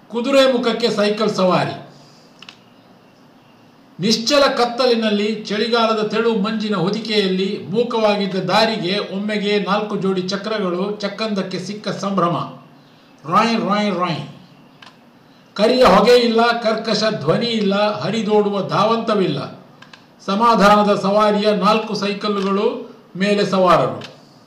ಕುದುರೆ ಮುಖಕ್ಕೆ ಸೈಕಲ್ ಸವಾರಿ ನಿಶ್ಚಲ ಕತ್ತಲಿನಲ್ಲಿ ಚಳಿಗಾಲದ ತೆಳು ಮಂಜಿನ ಹೊದಿಕೆಯಲ್ಲಿ ಮೂಕವಾಗಿದ್ದ ದಾರಿಗೆ ಒಮ್ಮೆಗೆ ನಾಲ್ಕು ಜೋಡಿ ಚಕ್ರಗಳು ಚಕ್ಕಂದಕ್ಕೆ ಸಿಕ್ಕ ಸಂಭ್ರಮ ರಾಯ್ ರಾಯ್ ರಾಯ್ ಕರಿಯ ಹೊಗೆ ಇಲ್ಲ ಕರ್ಕಶ ಧ್ವನಿ ಇಲ್ಲ ಹರಿದೋಡುವ ಧಾವಂತವಿಲ್ಲ ಸಮಾಧಾನದ ಸವಾರಿಯ ನಾಲ್ಕು ಸೈಕಲ್ಲುಗಳು ಮೇಲೆ ಸವಾರರು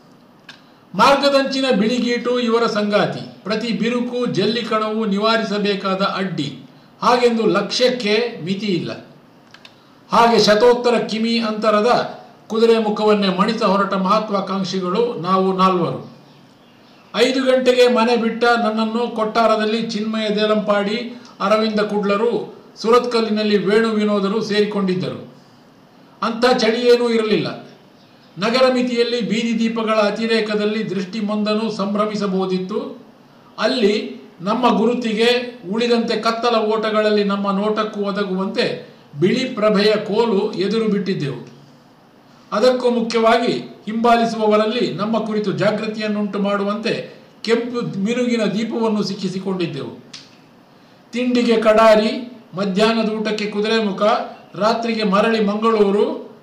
ಮಾರ್ಗದಂಚಿನ ಬಿಳಿಗೀಟು ಇವರ ಸಂಗಾತಿ ಪ್ರತಿ ಬಿರುಕು ಜಲ್ಲಿಕಣವು ನಿವಾರಿಸಬೇಕಾದ ಅಡ್ಡಿ ಹಾಗೆಂದು ಲಕ್ಷ್ಯಕ್ಕೆ ಮಿತಿ ಇಲ್ಲ ಹಾಗೆ ಶತೋತ್ತರ ಕಿಮಿ ಅಂತರದ ಕುದುರೆ ಮುಖವನ್ನೇ ಮಣಿಸ ಹೊರಟ ಮಹತ್ವಾಕಾಂಕ್ಷಿಗಳು ನಾವು ನಾಲ್ವರು ಐದು ಗಂಟೆಗೆ ಮನೆ ಬಿಟ್ಟ ನನ್ನನ್ನು ಕೊಟ್ಟಾರದಲ್ಲಿ ಚಿನ್ಮಯ ದೇಲಂಪಾಡಿ ಅರವಿಂದ ಕುಡ್ಲರು ಸುರತ್ಕಲ್ಲಿನಲ್ಲಿ ವೇಣು ವಿನೋದರು ಸೇರಿಕೊಂಡಿದ್ದರು ಅಂಥ ಚಳಿಯೇನೂ ಇರಲಿಲ್ಲ ನಗರ ಮಿತಿಯಲ್ಲಿ ಬೀದಿ ದೀಪಗಳ ಅತಿರೇಕದಲ್ಲಿ ದೃಷ್ಟಿ ಮಂದನು ಸಂಭ್ರಮಿಸಬಹುದಿತ್ತು ಅಲ್ಲಿ ನಮ್ಮ ಗುರುತಿಗೆ ಉಳಿದಂತೆ ಕತ್ತಲ ಓಟಗಳಲ್ಲಿ ನಮ್ಮ ನೋಟಕ್ಕೂ ಒದಗುವಂತೆ ಬಿಳಿ ಪ್ರಭೆಯ ಕೋಲು ಎದುರು ಬಿಟ್ಟಿದ್ದೆವು ಅದಕ್ಕೂ ಮುಖ್ಯವಾಗಿ ಹಿಂಬಾಲಿಸುವವರಲ್ಲಿ ನಮ್ಮ ಕುರಿತು ಜಾಗೃತಿಯನ್ನುಂಟು ಮಾಡುವಂತೆ ಕೆಂಪು ಮಿನುಗಿನ ದೀಪವನ್ನು ಸಿಕ್ಕಿಸಿಕೊಂಡಿದ್ದೆವು ತಿಂಡಿಗೆ ಕಡಾರಿ ಮಧ್ಯಾಹ್ನದ ಊಟಕ್ಕೆ ಕುದುರೆಮುಖ ರಾತ್ರಿಗೆ ಮರಳಿ ಮಂಗಳೂರು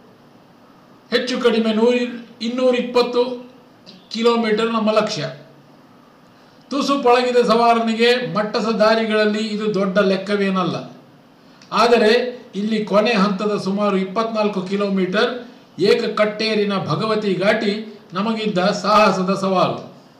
ಹೆಚ್ಚು ಕಡಿಮೆ ನೂರಿ ಇನ್ನೂರಿಪ್ಪತ್ತು ಕಿಲೋಮೀಟರ್ ನಮ್ಮ ಲಕ್ಷ್ಯ ತುಸು ಪಳಗಿದ ಸವಾರನಿಗೆ ಮಟ್ಟಸ ದಾರಿಗಳಲ್ಲಿ ಇದು ದೊಡ್ಡ ಲೆಕ್ಕವೇನಲ್ಲ ಆದರೆ ಇಲ್ಲಿ ಕೊನೆ ಹಂತದ ಸುಮಾರು ಇಪ್ಪತ್ನಾಲ್ಕು ಕಿಲೋಮೀಟರ್ ಏಕಕಟ್ಟೇರಿನ ಭಗವತಿ ಘಾಟಿ ನಮಗಿದ್ದ ಸಾಹಸದ ಸವಾಲು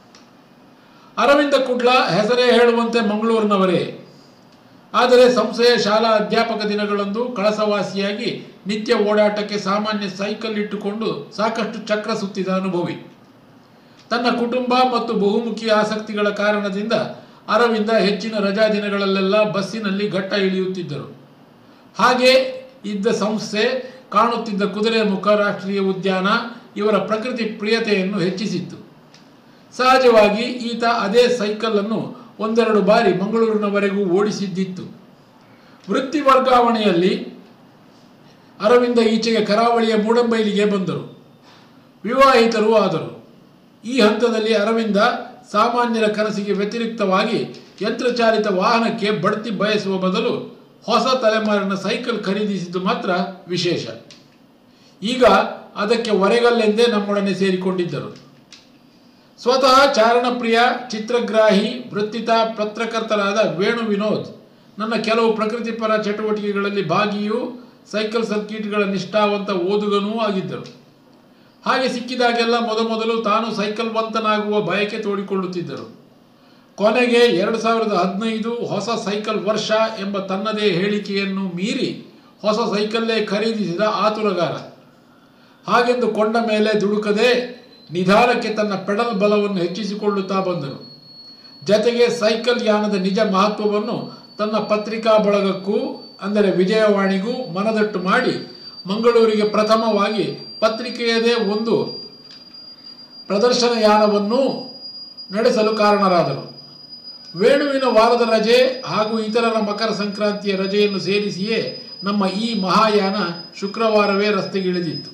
ಅರವಿಂದ ಕುಡ್ಲ ಹೆಸರೇ ಹೇಳುವಂತೆ ಮಂಗಳೂರಿನವರೇ ಆದರೆ ಸಂಸ್ಥೆಯ ಶಾಲಾ ಅಧ್ಯಾಪಕ ದಿನಗಳಂದು ಕಳಸವಾಸಿಯಾಗಿ ನಿತ್ಯ ಓಡಾಟಕ್ಕೆ ಸಾಮಾನ್ಯ ಸೈಕಲ್ ಇಟ್ಟುಕೊಂಡು ಸಾಕಷ್ಟು ಚಕ್ರ ಸುತ್ತಿದ ಅನುಭವಿ ತನ್ನ ಕುಟುಂಬ ಮತ್ತು ಬಹುಮುಖಿ ಆಸಕ್ತಿಗಳ ಕಾರಣದಿಂದ ಅರವಿಂದ ಹೆಚ್ಚಿನ ರಜಾ ದಿನಗಳಲ್ಲೆಲ್ಲ ಬಸ್ಸಿನಲ್ಲಿ ಘಟ್ಟ ಇಳಿಯುತ್ತಿದ್ದರು ಹಾಗೆ ಇದ್ದ ಸಂಸ್ಥೆ ಕಾಣುತ್ತಿದ್ದ ಕುದುರೆ ಮುಖ ರಾಷ್ಟ್ರೀಯ ಉದ್ಯಾನ ಇವರ ಪ್ರಕೃತಿ ಪ್ರಿಯತೆಯನ್ನು ಹೆಚ್ಚಿಸಿತ್ತು ಸಹಜವಾಗಿ ಈತ ಅದೇ ಸೈಕಲನ್ನು ಒಂದೆರಡು ಬಾರಿ ಮಂಗಳೂರಿನವರೆಗೂ ಓಡಿಸಿದ್ದಿತ್ತು ವೃತ್ತಿ ವರ್ಗಾವಣೆಯಲ್ಲಿ ಅರವಿಂದ ಈಚೆಗೆ ಕರಾವಳಿಯ ಮೂಡಂಬೈಲಿಗೆ ಬಂದರು ವಿವಾಹಿತರೂ ಆದರು ಈ ಹಂತದಲ್ಲಿ ಅರವಿಂದ ಸಾಮಾನ್ಯರ ಕನಸಿಗೆ ವ್ಯತಿರಿಕ್ತವಾಗಿ ಯಂತ್ರಚಾಲಿತ ವಾಹನಕ್ಕೆ ಬಡ್ತಿ ಬಯಸುವ ಬದಲು ಹೊಸ ತಲೆಮಾರಿನ ಸೈಕಲ್ ಖರೀದಿಸಿದ್ದು ಮಾತ್ರ ವಿಶೇಷ ಈಗ ಅದಕ್ಕೆ ಒರೆಗಲ್ಲೆಂದೇ ನಮ್ಮೊಡನೆ ಸೇರಿಕೊಂಡಿದ್ದರು ಸ್ವತಃ ಚಾರಣಪ್ರಿಯ ಚಿತ್ರಗ್ರಾಹಿ ವೃತ್ತಿತ ಪತ್ರಕರ್ತರಾದ ವೇಣು ವಿನೋದ್ ನನ್ನ ಕೆಲವು ಪ್ರಕೃತಿಪರ ಚಟುವಟಿಕೆಗಳಲ್ಲಿ ಭಾಗಿಯೂ ಸೈಕಲ್ ಸರ್ಕಿಟ್ಗಳ ನಿಷ್ಠಾವಂತ ಓದುಗನೂ ಆಗಿದ್ದರು ಹಾಗೆ ಸಿಕ್ಕಿದಾಗೆಲ್ಲ ಮೊದಮೊದಲು ತಾನು ಸೈಕಲ್ ವಂತನಾಗುವ ಬಯಕೆ ತೋಡಿಕೊಳ್ಳುತ್ತಿದ್ದರು ಕೊನೆಗೆ ಎರಡು ಸಾವಿರದ ಹದಿನೈದು ಹೊಸ ಸೈಕಲ್ ವರ್ಷ ಎಂಬ ತನ್ನದೇ ಹೇಳಿಕೆಯನ್ನು ಮೀರಿ ಹೊಸ ಸೈಕಲ್ಲೇ ಖರೀದಿಸಿದ ಆತುರಗಾರ ಹಾಗೆಂದು ಕೊಂಡ ಮೇಲೆ ದುಡುಕದೆ ನಿಧಾನಕ್ಕೆ ತನ್ನ ಪೆಡಲ್ ಬಲವನ್ನು ಹೆಚ್ಚಿಸಿಕೊಳ್ಳುತ್ತಾ ಬಂದರು ಜತೆಗೆ ಸೈಕಲ್ ಯಾನದ ನಿಜ ಮಹತ್ವವನ್ನು ತನ್ನ ಪತ್ರಿಕಾ ಬಳಗಕ್ಕೂ ಅಂದರೆ ವಿಜಯವಾಣಿಗೂ ಮನದಟ್ಟು ಮಾಡಿ ಮಂಗಳೂರಿಗೆ ಪ್ರಥಮವಾಗಿ ಪತ್ರಿಕೆಯದೇ ಒಂದು ಪ್ರದರ್ಶನ ಯಾನವನ್ನು ನಡೆಸಲು ಕಾರಣರಾದರು ವೇಣುವಿನ ವಾರದ ರಜೆ ಹಾಗೂ ಇತರರ ಮಕರ ಸಂಕ್ರಾಂತಿಯ ರಜೆಯನ್ನು ಸೇರಿಸಿಯೇ ನಮ್ಮ ಈ ಮಹಾಯಾನ ಶುಕ್ರವಾರವೇ ರಸ್ತೆಗಿಳಿದಿತ್ತು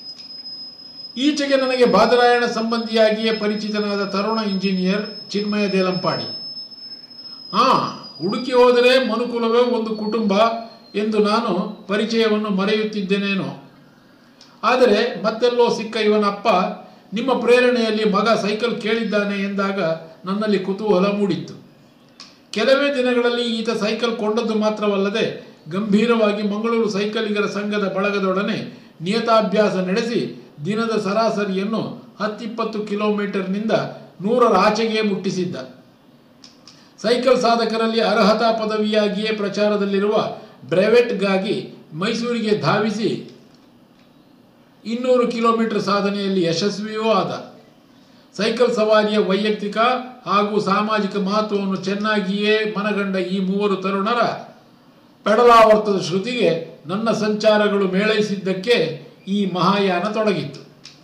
ಈಚೆಗೆ ನನಗೆ ಬಾದರಾಯಣ ಸಂಬಂಧಿಯಾಗಿಯೇ ಪರಿಚಿತನಾದ ತರುಣ ಇಂಜಿನಿಯರ್ ಚಿನ್ಮಯ ದೇಲಂಪಾಡಿ ಹಾ ಹುಡುಕಿ ಹೋದರೆ ಮನುಕುಲವೇ ಒಂದು ಕುಟುಂಬ ಎಂದು ನಾನು ಪರಿಚಯವನ್ನು ಮರೆಯುತ್ತಿದ್ದೇನೇನೋ ಆದರೆ ಮತ್ತೆಲ್ಲೋ ಸಿಕ್ಕ ಇವನಪ್ಪ ನಿಮ್ಮ ಪ್ರೇರಣೆಯಲ್ಲಿ ಮಗ ಸೈಕಲ್ ಕೇಳಿದ್ದಾನೆ ಎಂದಾಗ ನನ್ನಲ್ಲಿ ಕುತೂಹಲ ಮೂಡಿತ್ತು ಕೆಲವೇ ದಿನಗಳಲ್ಲಿ ಈತ ಸೈಕಲ್ ಕೊಂಡದ್ದು ಮಾತ್ರವಲ್ಲದೆ ಗಂಭೀರವಾಗಿ ಮಂಗಳೂರು ಸೈಕಲಿಗರ ಸಂಘದ ಬಳಗದೊಡನೆ ನಿಯತಾಭ್ಯಾಸ ನಡೆಸಿ ದಿನದ ಸರಾಸರಿಯನ್ನು ಹತ್ತಿಪ್ಪತ್ತು ಕಿಲೋಮೀಟರ್ನಿಂದ ನೂರರ ಆಚೆಗೆ ಮುಟ್ಟಿಸಿದ್ದ ಸೈಕಲ್ ಸಾಧಕರಲ್ಲಿ ಅರ್ಹತಾ ಪದವಿಯಾಗಿಯೇ ಪ್ರಚಾರದಲ್ಲಿರುವ ಬ್ರೆವೆಟ್ಗಾಗಿ ಮೈಸೂರಿಗೆ ಧಾವಿಸಿ ಇನ್ನೂರು ಕಿಲೋಮೀಟರ್ ಸಾಧನೆಯಲ್ಲಿ ಯಶಸ್ವಿಯೂ ಆದ ಸೈಕಲ್ ಸವಾರಿಯ ವೈಯಕ್ತಿಕ ಹಾಗೂ ಸಾಮಾಜಿಕ ಮಹತ್ವವನ್ನು ಚೆನ್ನಾಗಿಯೇ ಮನಗಂಡ ಈ ಮೂವರು ತರುಣರ ಪೆಡಲಾವರ್ತದ ಶ್ರುತಿಗೆ ನನ್ನ ಸಂಚಾರಗಳು ಮೇಳೈಸಿದ್ದಕ್ಕೆ ಈ ಮಹಾಯಾನ ತೊಡಗಿತ್ತು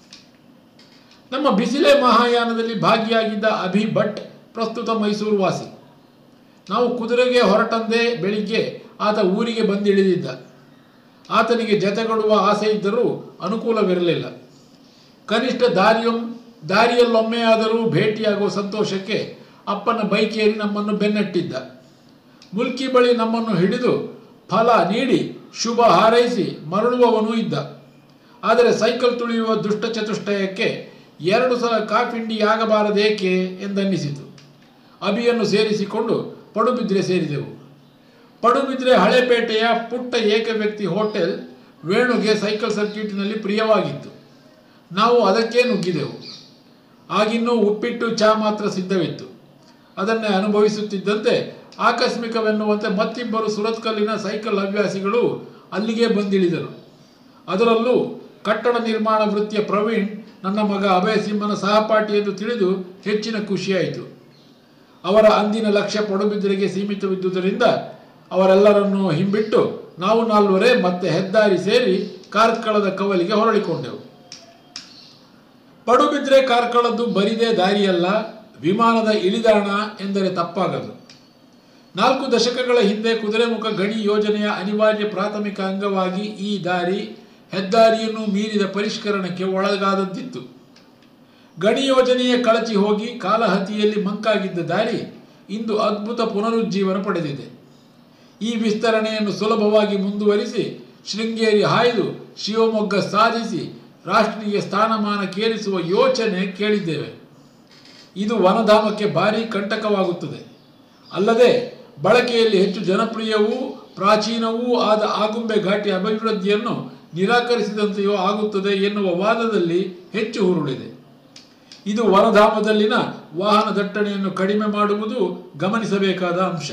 ನಮ್ಮ ಬಿಸಿಲೆ ಮಹಾಯಾನದಲ್ಲಿ ಭಾಗಿಯಾಗಿದ್ದ ಅಭಿ ಭಟ್ ಪ್ರಸ್ತುತ ಮೈಸೂರು ವಾಸಿ ನಾವು ಕುದುರೆಗೆ ಹೊರಟಂದೇ ಬೆಳಿಗ್ಗೆ ಆತ ಊರಿಗೆ ಬಂದಿಳಿದಿದ್ದ ಆತನಿಗೆ ಜತೆಗೊಡುವ ಆಸೆ ಇದ್ದರೂ ಅನುಕೂಲವಿರಲಿಲ್ಲ ಕನಿಷ್ಠ ದಾರಿಯೊಮ್ ದಾರಿಯಲ್ಲೊಮ್ಮೆಯಾದರೂ ಭೇಟಿಯಾಗುವ ಸಂತೋಷಕ್ಕೆ ಅಪ್ಪನ ಬೈಕೇರಿ ನಮ್ಮನ್ನು ಬೆನ್ನಟ್ಟಿದ್ದ ಮುಲ್ಕಿ ಬಳಿ ನಮ್ಮನ್ನು ಹಿಡಿದು ಫಲ ನೀಡಿ ಶುಭ ಹಾರೈಸಿ ಮರಳುವವನೂ ಇದ್ದ ಆದರೆ ಸೈಕಲ್ ತುಳಿಯುವ ದುಷ್ಟ ಚತುಷ್ಟಯಕ್ಕೆ ಎರಡು ಸಲ ಕಾಫಿಂಡಿಯಾಗಬಾರದೇಕೆ ಎಂದನ್ನಿಸಿತು ಅಭಿಯನ್ನು ಸೇರಿಸಿಕೊಂಡು ಪಡುಬಿದ್ರೆ ಸೇರಿದೆವು ಪಡುಬಿದ್ರೆ ಹಳೆಪೇಟೆಯ ಪುಟ್ಟ ಏಕವ್ಯಕ್ತಿ ಹೋಟೆಲ್ ವೇಣುಗೆ ಸೈಕಲ್ ಸರ್ಕ್ಯೂಟಿನಲ್ಲಿ ಪ್ರಿಯವಾಗಿತ್ತು ನಾವು ಅದಕ್ಕೆ ನುಗ್ಗಿದೆವು ಆಗಿನ್ನೂ ಉಪ್ಪಿಟ್ಟು ಚಾ ಮಾತ್ರ ಸಿದ್ಧವಿತ್ತು ಅದನ್ನೇ ಅನುಭವಿಸುತ್ತಿದ್ದಂತೆ ಆಕಸ್ಮಿಕವೆನ್ನುವಂತೆ ಮತ್ತಿಬ್ಬರು ಸುರತ್ಕಲ್ಲಿನ ಸೈಕಲ್ ಹವ್ಯಾಸಿಗಳು ಅಲ್ಲಿಗೆ ಬಂದಿಳಿದರು ಅದರಲ್ಲೂ ಕಟ್ಟಡ ನಿರ್ಮಾಣ ವೃತ್ತಿಯ ಪ್ರವೀಣ್ ನನ್ನ ಮಗ ಅಭಯ ಸಿಂಹನ ಸಹಪಾಠಿ ಎಂದು ತಿಳಿದು ಹೆಚ್ಚಿನ ಖುಷಿಯಾಯಿತು ಅವರ ಅಂದಿನ ಲಕ್ಷ್ಯ ಪಡುಬಿದ್ರೆಗೆ ಸೀಮಿತವಿದ್ದುದರಿಂದ ಅವರೆಲ್ಲರನ್ನೂ ಹಿಂಬಿಟ್ಟು ನಾವು ನಾಲ್ವರೇ ಮತ್ತೆ ಹೆದ್ದಾರಿ ಸೇರಿ ಕಾರ್ಕಳದ ಕವಲಿಗೆ ಹೊರಳಿಕೊಂಡೆವು ಪಡುಬಿದ್ರೆ ಕಾರ್ಕಳದ್ದು ಬರಿದೇ ದಾರಿಯಲ್ಲ ವಿಮಾನದ ಇಳಿದಾಣ ಎಂದರೆ ತಪ್ಪಾಗದು ನಾಲ್ಕು ದಶಕಗಳ ಹಿಂದೆ ಕುದುರೆಮುಖ ಗಣಿ ಯೋಜನೆಯ ಅನಿವಾರ್ಯ ಪ್ರಾಥಮಿಕ ಅಂಗವಾಗಿ ಈ ದಾರಿ ಹೆದ್ದಾರಿಯನ್ನು ಮೀರಿದ ಪರಿಷ್ಕರಣಕ್ಕೆ ಒಳಗಾದದ್ದಿತ್ತು ಗಣಿ ಯೋಜನೆಯ ಕಳಚಿ ಹೋಗಿ ಕಾಲಹತಿಯಲ್ಲಿ ಮಂಕಾಗಿದ್ದ ದಾರಿ ಇಂದು ಅದ್ಭುತ ಪುನರುಜ್ಜೀವನ ಪಡೆದಿದೆ ಈ ವಿಸ್ತರಣೆಯನ್ನು ಸುಲಭವಾಗಿ ಮುಂದುವರಿಸಿ ಶೃಂಗೇರಿ ಹಾಯ್ದು ಶಿವಮೊಗ್ಗ ಸಾಧಿಸಿ ರಾಷ್ಟ್ರೀಯ ಸ್ಥಾನಮಾನಕ್ಕೇರಿಸುವ ಯೋಚನೆ ಕೇಳಿದ್ದೇವೆ ಇದು ವನಧಾಮಕ್ಕೆ ಭಾರಿ ಕಂಟಕವಾಗುತ್ತದೆ ಅಲ್ಲದೆ ಬಳಕೆಯಲ್ಲಿ ಹೆಚ್ಚು ಜನಪ್ರಿಯವೂ ಪ್ರಾಚೀನವೂ ಆದ ಆಗುಂಬೆ ಘಾಟಿ ಅಭಿವೃದ್ಧಿಯನ್ನು ನಿರಾಕರಿಸಿದಂತೆಯೋ ಆಗುತ್ತದೆ ಎನ್ನುವ ವಾದದಲ್ಲಿ ಹೆಚ್ಚು ಹುರುಳಿದೆ ಇದು ವನಧಾಮದಲ್ಲಿನ ವಾಹನ ದಟ್ಟಣೆಯನ್ನು ಕಡಿಮೆ ಮಾಡುವುದು ಗಮನಿಸಬೇಕಾದ ಅಂಶ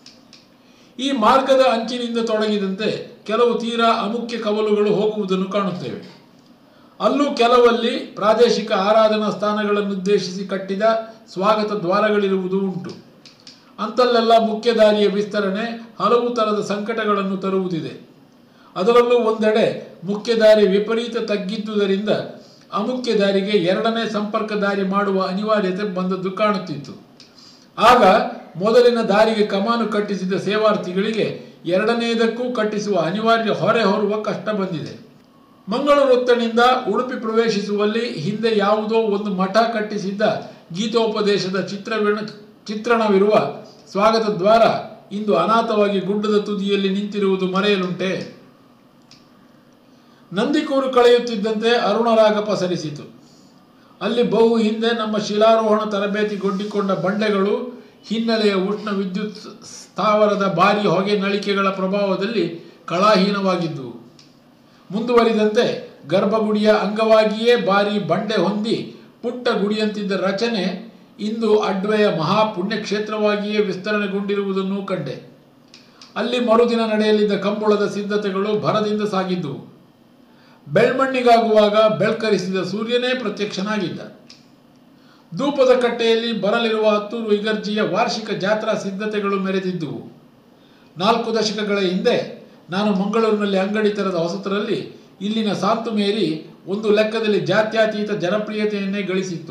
ಈ ಮಾರ್ಗದ ಅಂಚಿನಿಂದ ತೊಡಗಿದಂತೆ ಕೆಲವು ತೀರಾ ಅಮುಖ್ಯ ಕವಲುಗಳು ಹೋಗುವುದನ್ನು ಕಾಣುತ್ತೇವೆ ಅಲ್ಲೂ ಕೆಲವಲ್ಲಿ ಪ್ರಾದೇಶಿಕ ಆರಾಧನಾ ಸ್ಥಾನಗಳನ್ನುದ್ದೇಶಿಸಿ ಕಟ್ಟಿದ ಸ್ವಾಗತ ದ್ವಾರಗಳಿರುವುದು ಉಂಟು ಅಂತಲ್ಲೆಲ್ಲ ಮುಖ್ಯ ದಾರಿಯ ವಿಸ್ತರಣೆ ಹಲವು ಥರದ ಸಂಕಟಗಳನ್ನು ತರುವುದಿದೆ ಅದರಲ್ಲೂ ಒಂದೆಡೆ ಮುಖ್ಯ ದಾರಿ ವಿಪರೀತ ತಗ್ಗಿದ್ದುದರಿಂದ ಅಮುಖ್ಯ ದಾರಿಗೆ ಎರಡನೇ ಸಂಪರ್ಕ ದಾರಿ ಮಾಡುವ ಅನಿವಾರ್ಯತೆ ಬಂದದ್ದು ಕಾಣುತ್ತಿತ್ತು ಆಗ ಮೊದಲಿನ ದಾರಿಗೆ ಕಮಾನು ಕಟ್ಟಿಸಿದ ಸೇವಾರ್ಥಿಗಳಿಗೆ ಎರಡನೆಯದಕ್ಕೂ ಕಟ್ಟಿಸುವ ಅನಿವಾರ್ಯ ಹೊರೆ ಹೊರುವ ಕಷ್ಟ ಬಂದಿದೆ ಮಂಗಳೂರೊತ್ತನಿಂದ ಉಡುಪಿ ಪ್ರವೇಶಿಸುವಲ್ಲಿ ಹಿಂದೆ ಯಾವುದೋ ಒಂದು ಮಠ ಕಟ್ಟಿಸಿದ್ದ ಗೀತೋಪದೇಶದ ಚಿತ್ರವಿಣ ಚಿತ್ರಣವಿರುವ ಸ್ವಾಗತ ದ್ವಾರ ಇಂದು ಅನಾಥವಾಗಿ ಗುಡ್ಡದ ತುದಿಯಲ್ಲಿ ನಿಂತಿರುವುದು ಮರೆಯಲುಂಟೆ ನಂದಿಕೂರು ಕಳೆಯುತ್ತಿದ್ದಂತೆ ಅರುಣರಾಗ ಪಸರಿಸಿತು ಅಲ್ಲಿ ಬಹು ಹಿಂದೆ ನಮ್ಮ ಶಿಲಾರೋಹಣ ತರಬೇತಿಗೊಡ್ಡಿಕೊಂಡ ಬಂಡೆಗಳು ಹಿನ್ನೆಲೆಯ ಉಷ್ಣ ವಿದ್ಯುತ್ ಸ್ಥಾವರದ ಭಾರಿ ಹೊಗೆ ನಳಿಕೆಗಳ ಪ್ರಭಾವದಲ್ಲಿ ಕಳಾಹೀನವಾಗಿದ್ದುವು ಮುಂದುವರಿದಂತೆ ಗರ್ಭಗುಡಿಯ ಅಂಗವಾಗಿಯೇ ಭಾರಿ ಬಂಡೆ ಹೊಂದಿ ಪುಟ್ಟ ಗುಡಿಯಂತಿದ್ದ ರಚನೆ ಇಂದು ಅಡ್ವೆಯ ಮಹಾ ಪುಣ್ಯಕ್ಷೇತ್ರವಾಗಿಯೇ ವಿಸ್ತರಣೆಗೊಂಡಿರುವುದನ್ನು ಕಂಡೆ ಅಲ್ಲಿ ಮರುದಿನ ನಡೆಯಲಿದ್ದ ಕಂಬಳದ ಸಿದ್ಧತೆಗಳು ಭರದಿಂದ ಸಾಗಿದ್ದುವು ಬೆಳ್ಮಣ್ಣಿಗಾಗುವಾಗ ಬೆಳ್ಕರಿಸಿದ ಸೂರ್ಯನೇ ಪ್ರತ್ಯಕ್ಷನಾಗಿದ್ದ ಧೂಪದ ಕಟ್ಟೆಯಲ್ಲಿ ಬರಲಿರುವ ಹತ್ತೂರು ಇಗರ್ಜಿಯ ವಾರ್ಷಿಕ ಜಾತ್ರಾ ಸಿದ್ಧತೆಗಳು ಮೆರೆದಿದ್ದುವು ನಾಲ್ಕು ದಶಕಗಳ ಹಿಂದೆ ನಾನು ಮಂಗಳೂರಿನಲ್ಲಿ ಅಂಗಡಿ ತೆರೆದ ಹೊಸತರಲ್ಲಿ ಇಲ್ಲಿನ ಸಾಂತು ಮೇರಿ ಒಂದು ಲೆಕ್ಕದಲ್ಲಿ ಜಾತ್ಯತೀತ ಜನಪ್ರಿಯತೆಯನ್ನೇ ಗಳಿಸಿತ್ತು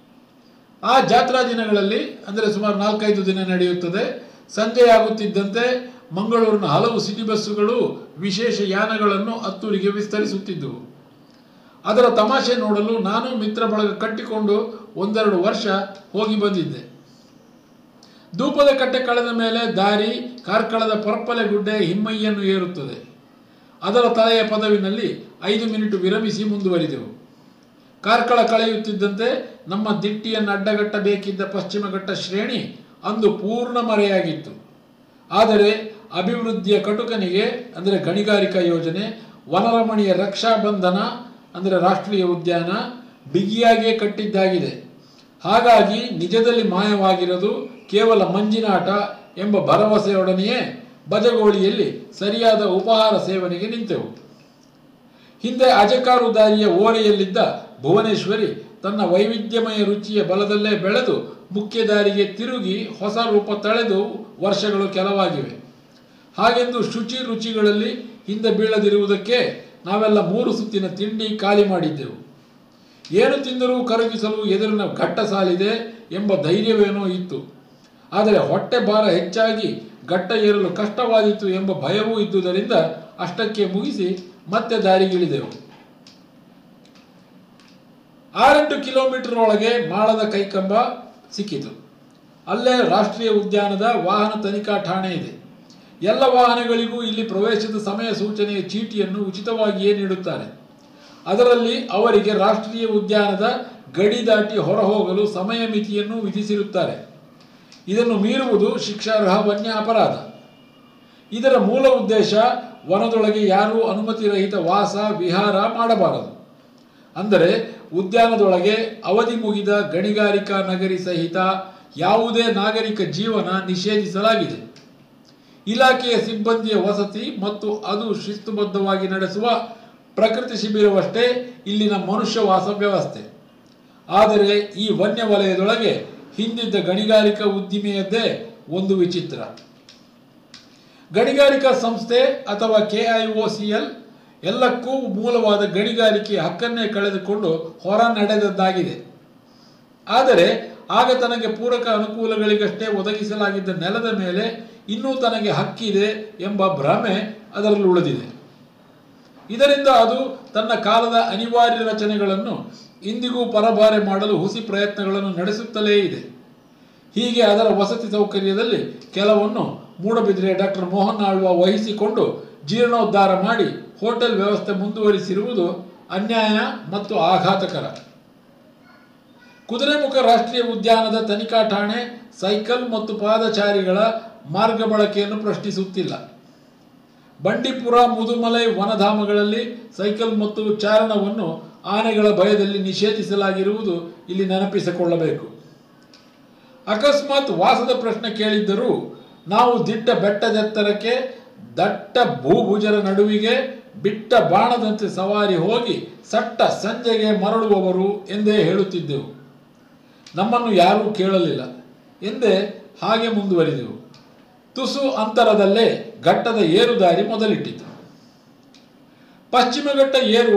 ಆ ಜಾತ್ರಾ ದಿನಗಳಲ್ಲಿ ಅಂದರೆ ಸುಮಾರು ನಾಲ್ಕೈದು ದಿನ ನಡೆಯುತ್ತದೆ ಸಂಜೆಯಾಗುತ್ತಿದ್ದಂತೆ ಮಂಗಳೂರಿನ ಹಲವು ಸಿಟಿ ಬಸ್ಸುಗಳು ವಿಶೇಷ ಯಾನಗಳನ್ನು ಹತ್ತೂರಿಗೆ ವಿಸ್ತರಿಸುತ್ತಿದ್ದುವು ಅದರ ತಮಾಷೆ ನೋಡಲು ನಾನು ಮಿತ್ರ ಬಳಗ ಕಟ್ಟಿಕೊಂಡು ಒಂದೆರಡು ವರ್ಷ ಹೋಗಿ ಬಂದಿದ್ದೆ ಧೂಪದ ಕಟ್ಟೆ ಕಳೆದ ಮೇಲೆ ದಾರಿ ಕಾರ್ಕಳದ ಪರ್ಪಲೆ ಗುಡ್ಡೆ ಹಿಮ್ಮಯ್ಯನ್ನು ಏರುತ್ತದೆ ಅದರ ತಲೆಯ ಪದವಿನಲ್ಲಿ ಐದು ಮಿನಿಟ್ ವಿರಮಿಸಿ ಮುಂದುವರಿದೆವು ಕಾರ್ಕಳ ಕಳೆಯುತ್ತಿದ್ದಂತೆ ನಮ್ಮ ದಿಟ್ಟಿಯನ್ನು ಅಡ್ಡಗಟ್ಟಬೇಕಿದ್ದ ಪಶ್ಚಿಮ ಘಟ್ಟ ಶ್ರೇಣಿ ಅಂದು ಪೂರ್ಣ ಮರೆಯಾಗಿತ್ತು ಆದರೆ ಅಭಿವೃದ್ಧಿಯ ಕಟುಕನಿಗೆ ಅಂದರೆ ಗಣಿಗಾರಿಕಾ ಯೋಜನೆ ವನರಮಣಿಯ ರಕ್ಷಾಬಂಧನ ಅಂದರೆ ರಾಷ್ಟ್ರೀಯ ಉದ್ಯಾನ ಬಿಗಿಯಾಗಿಯೇ ಕಟ್ಟಿದ್ದಾಗಿದೆ ಹಾಗಾಗಿ ನಿಜದಲ್ಲಿ ಮಾಯವಾಗಿರೋದು ಕೇವಲ ಮಂಜಿನಾಟ ಎಂಬ ಭರವಸೆಯೊಡನೆಯೇ ಬಜಗೋಳಿಯಲ್ಲಿ ಸರಿಯಾದ ಉಪಹಾರ ಸೇವನೆಗೆ ನಿಂತೆವು ಹಿಂದೆ ಅಜಕಾರು ದಾರಿಯ ಓರೆಯಲ್ಲಿದ್ದ ಭುವನೇಶ್ವರಿ ತನ್ನ ವೈವಿಧ್ಯಮಯ ರುಚಿಯ ಬಲದಲ್ಲೇ ಬೆಳೆದು ಮುಖ್ಯ ದಾರಿಗೆ ತಿರುಗಿ ಹೊಸ ರೂಪ ತಳೆದು ವರ್ಷಗಳು ಕೆಲವಾಗಿವೆ ಹಾಗೆಂದು ಶುಚಿ ರುಚಿಗಳಲ್ಲಿ ಹಿಂದೆ ಬೀಳದಿರುವುದಕ್ಕೆ ನಾವೆಲ್ಲ ಮೂರು ಸುತ್ತಿನ ತಿಂಡಿ ಖಾಲಿ ಮಾಡಿದ್ದೆವು ಏನು ತಿಂದರೂ ಕರಗಿಸಲು ಎದುರಿನ ಘಟ್ಟ ಸಾಲಿದೆ ಎಂಬ ಧೈರ್ಯವೇನೋ ಇತ್ತು ಆದರೆ ಹೊಟ್ಟೆ ಭಾರ ಹೆಚ್ಚಾಗಿ ಘಟ್ಟ ಏರಲು ಕಷ್ಟವಾದೀತು ಎಂಬ ಭಯವೂ ಇದ್ದುದರಿಂದ ಅಷ್ಟಕ್ಕೆ ಮುಗಿಸಿ ಮತ್ತೆ ದಾರಿಗಿಳಿದೆವು ಆರೆಂಟು ಕಿಲೋಮೀಟರ್ ಒಳಗೆ ಮಾಳದ ಕೈಕಂಬ ಸಿಕ್ಕಿತು ಅಲ್ಲೇ ರಾಷ್ಟ್ರೀಯ ಉದ್ಯಾನದ ವಾಹನ ತನಿಖಾ ಠಾಣೆ ಇದೆ ಎಲ್ಲ ವಾಹನಗಳಿಗೂ ಇಲ್ಲಿ ಪ್ರವೇಶದ ಸಮಯ ಸೂಚನೆಯ ಚೀಟಿಯನ್ನು ಉಚಿತವಾಗಿಯೇ ನೀಡುತ್ತಾರೆ ಅದರಲ್ಲಿ ಅವರಿಗೆ ರಾಷ್ಟ್ರೀಯ ಉದ್ಯಾನದ ಗಡಿ ದಾಟಿ ಹೊರಹೋಗಲು ಸಮಯ ಮಿತಿಯನ್ನು ವಿಧಿಸಿರುತ್ತಾರೆ ಇದನ್ನು ಮೀರುವುದು ಶಿಕ್ಷಾರ್ಹ ವನ್ಯ ಅಪರಾಧ ಇದರ ಮೂಲ ಉದ್ದೇಶ ವನದೊಳಗೆ ಯಾರೂ ಅನುಮತಿರಹಿತ ವಾಸ ವಿಹಾರ ಮಾಡಬಾರದು ಅಂದರೆ ಉದ್ಯಾನದೊಳಗೆ ಅವಧಿ ಮುಗಿದ ಗಣಿಗಾರಿಕಾ ನಗರಿ ಸಹಿತ ಯಾವುದೇ ನಾಗರಿಕ ಜೀವನ ನಿಷೇಧಿಸಲಾಗಿದೆ ಇಲಾಖೆಯ ಸಿಬ್ಬಂದಿಯ ವಸತಿ ಮತ್ತು ಅದು ಶಿಸ್ತುಬದ್ಧವಾಗಿ ನಡೆಸುವ ಪ್ರಕೃತಿ ಶಿಬಿರವಷ್ಟೇ ಇಲ್ಲಿನ ಮನುಷ್ಯವಾಸ ವ್ಯವಸ್ಥೆ ಆದರೆ ಈ ವನ್ಯ ವಲಯದೊಳಗೆ ಹಿಂದಿದ್ದ ಗಣಿಗಾರಿಕಾ ಉದ್ದಿಮೆಯದ್ದೇ ಒಂದು ವಿಚಿತ್ರ ಗಣಿಗಾರಿಕಾ ಸಂಸ್ಥೆ ಅಥವಾ ಕೆಐಒಸಿಎಲ್ ಎಲ್ಲಕ್ಕೂ ಮೂಲವಾದ ಗಣಿಗಾರಿಕೆಯ ಹಕ್ಕನ್ನೇ ಕಳೆದುಕೊಂಡು ಹೊರ ನಡೆದದ್ದಾಗಿದೆ ಆದರೆ ಆಗ ತನಗೆ ಪೂರಕ ಅನುಕೂಲಗಳಿಗಷ್ಟೇ ಒದಗಿಸಲಾಗಿದ್ದ ನೆಲದ ಮೇಲೆ ಇನ್ನೂ ತನಗೆ ಹಕ್ಕಿದೆ ಎಂಬ ಭ್ರಮೆ ಅದರಲ್ಲಿ ಉಳಿದಿದೆ ಇದರಿಂದ ಅದು ತನ್ನ ಕಾಲದ ಅನಿವಾರ್ಯ ರಚನೆಗಳನ್ನು ಇಂದಿಗೂ ಪರಭಾರೆ ಮಾಡಲು ಹುಸಿ ಪ್ರಯತ್ನಗಳನ್ನು ನಡೆಸುತ್ತಲೇ ಇದೆ ಹೀಗೆ ಅದರ ವಸತಿ ಸೌಕರ್ಯದಲ್ಲಿ ಕೆಲವನ್ನು ಮೂಡಬಿದ್ರೆ ಡಾಕ್ಟರ್ ಮೋಹನ್ ಆಳ್ವ ವಹಿಸಿಕೊಂಡು ಜೀರ್ಣೋದ್ಧಾರ ಮಾಡಿ ಹೋಟೆಲ್ ವ್ಯವಸ್ಥೆ ಮುಂದುವರಿಸಿರುವುದು ಅನ್ಯಾಯ ಮತ್ತು ಆಘಾತಕರ ಕುದುರೆಮುಖ ರಾಷ್ಟ್ರೀಯ ಉದ್ಯಾನದ ತನಿಖಾ ಠಾಣೆ ಸೈಕಲ್ ಮತ್ತು ಪಾದಚಾರಿಗಳ ಮಾರ್ಗ ಬಳಕೆಯನ್ನು ಪ್ರಶ್ನಿಸುತ್ತಿಲ್ಲ ಬಂಡೀಪುರ ಮುದುಮಲೈ ವನಧಾಮಗಳಲ್ಲಿ ಸೈಕಲ್ ಮತ್ತು ಚಾರಣವನ್ನು ಆನೆಗಳ ಭಯದಲ್ಲಿ ನಿಷೇಧಿಸಲಾಗಿರುವುದು ಇಲ್ಲಿ ನೆನಪಿಸಿಕೊಳ್ಳಬೇಕು ಅಕಸ್ಮಾತ್ ವಾಸದ ಪ್ರಶ್ನೆ ಕೇಳಿದ್ದರೂ ನಾವು ದಿಟ್ಟ ಬೆಟ್ಟದೆತ್ತರಕ್ಕೆ ದಟ್ಟ ಭೂಭುಜರ ನಡುವಿಗೆ ಬಿಟ್ಟ ಬಾಣದಂತೆ ಸವಾರಿ ಹೋಗಿ ಸಟ್ಟ ಸಂಜೆಗೆ ಮರಳುವವರು ಎಂದೇ ಹೇಳುತ್ತಿದ್ದೆವು ನಮ್ಮನ್ನು ಯಾರೂ ಕೇಳಲಿಲ್ಲ ಎಂದೇ ಹಾಗೆ ಮುಂದುವರಿದೆವು ತುಸು ಅಂತರದಲ್ಲೇ ಘಟ್ಟದ ಏರುದಾರಿ ಮೊದಲಿಟ್ಟಿತು ಪಶ್ಚಿಮ ಘಟ್ಟ ಏರುವ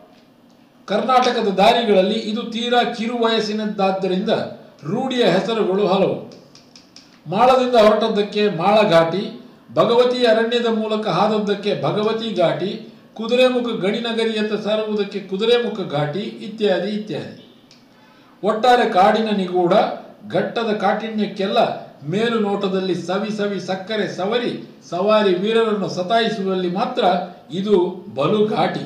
ಕರ್ನಾಟಕದ ದಾರಿಗಳಲ್ಲಿ ಇದು ತೀರಾ ಕಿರು ವಯಸ್ಸಿನದ್ದಾದ್ದರಿಂದ ರೂಢಿಯ ಹೆಸರುಗಳು ಹಲವು ಮಾಳದಿಂದ ಹೊರಟದ್ದಕ್ಕೆ ಮಾಳ ಘಾಟಿ ಭಗವತಿ ಅರಣ್ಯದ ಮೂಲಕ ಹಾದದ್ದಕ್ಕೆ ಭಗವತಿ ಘಾಟಿ ಕುದುರೆಮುಖ ಗಣಿನಗರಿಯತ್ತ ಸಾರುವುದಕ್ಕೆ ಕುದುರೆಮುಖ ಘಾಟಿ ಇತ್ಯಾದಿ ಇತ್ಯಾದಿ ಒಟ್ಟಾರೆ ಕಾಡಿನ ನಿಗೂಢ ಘಟ್ಟದ ಕಾಠಿಣ್ಯಕ್ಕೆಲ್ಲ ಮೇಲು ನೋಟದಲ್ಲಿ ಸವಿ ಸವಿ ಸಕ್ಕರೆ ಸವರಿ ಸವಾರಿ ವೀರರನ್ನು ಸತಾಯಿಸುವಲ್ಲಿ ಮಾತ್ರ ಇದು ಬಲು ಘಾಟಿ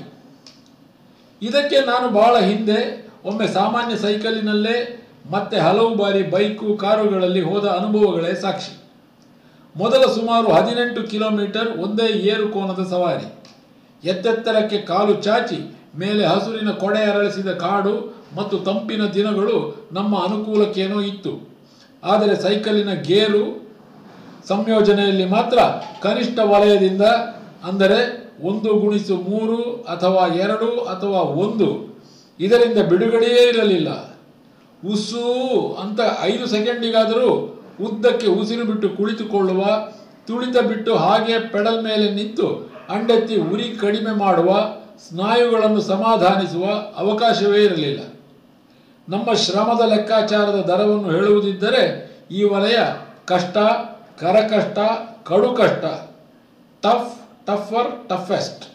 ಇದಕ್ಕೆ ನಾನು ಬಹಳ ಹಿಂದೆ ಒಮ್ಮೆ ಸಾಮಾನ್ಯ ಸೈಕಲಿನಲ್ಲೇ ಮತ್ತೆ ಹಲವು ಬಾರಿ ಬೈಕು ಕಾರುಗಳಲ್ಲಿ ಹೋದ ಅನುಭವಗಳೇ ಸಾಕ್ಷಿ ಮೊದಲ ಸುಮಾರು ಹದಿನೆಂಟು ಕಿಲೋಮೀಟರ್ ಒಂದೇ ಏರು ಕೋನದ ಸವಾರಿ ಎತ್ತೆತ್ತರಕ್ಕೆ ಕಾಲು ಚಾಚಿ ಮೇಲೆ ಹಸುರಿನ ಕೊಡೆ ಅರಳಿಸಿದ ಕಾಡು ಮತ್ತು ತಂಪಿನ ದಿನಗಳು ನಮ್ಮ ಅನುಕೂಲಕ್ಕೇನೋ ಇತ್ತು ಆದರೆ ಸೈಕಲಿನ ಗೇರು ಸಂಯೋಜನೆಯಲ್ಲಿ ಮಾತ್ರ ಕನಿಷ್ಠ ವಲಯದಿಂದ ಅಂದರೆ ಒಂದು ಗುಣಿಸು ಮೂರು ಅಥವಾ ಎರಡು ಅಥವಾ ಒಂದು ಇದರಿಂದ ಬಿಡುಗಡೆಯೇ ಇರಲಿಲ್ಲ ಉಸು ಅಂತ ಐದು ಸೆಕೆಂಡಿಗಾದರೂ ಉದ್ದಕ್ಕೆ ಉಸಿರು ಬಿಟ್ಟು ಕುಳಿತುಕೊಳ್ಳುವ ತುಳಿತ ಬಿಟ್ಟು ಹಾಗೆ ಪೆಡಲ್ ಮೇಲೆ ನಿಂತು ಅಂಡೆತ್ತಿ ಉರಿ ಕಡಿಮೆ ಮಾಡುವ ಸ್ನಾಯುಗಳನ್ನು ಸಮಾಧಾನಿಸುವ ಅವಕಾಶವೇ ಇರಲಿಲ್ಲ ನಮ್ಮ ಶ್ರಮದ ಲೆಕ್ಕಾಚಾರದ ದರವನ್ನು ಹೇಳುವುದಿದ್ದರೆ ಈ ವಲಯ ಕಷ್ಟ ಕರಕಷ್ಟ ಕಡು ಕಷ್ಟ ಟಫ್ ಟಫರ್ ಟಫೆಸ್ಟ್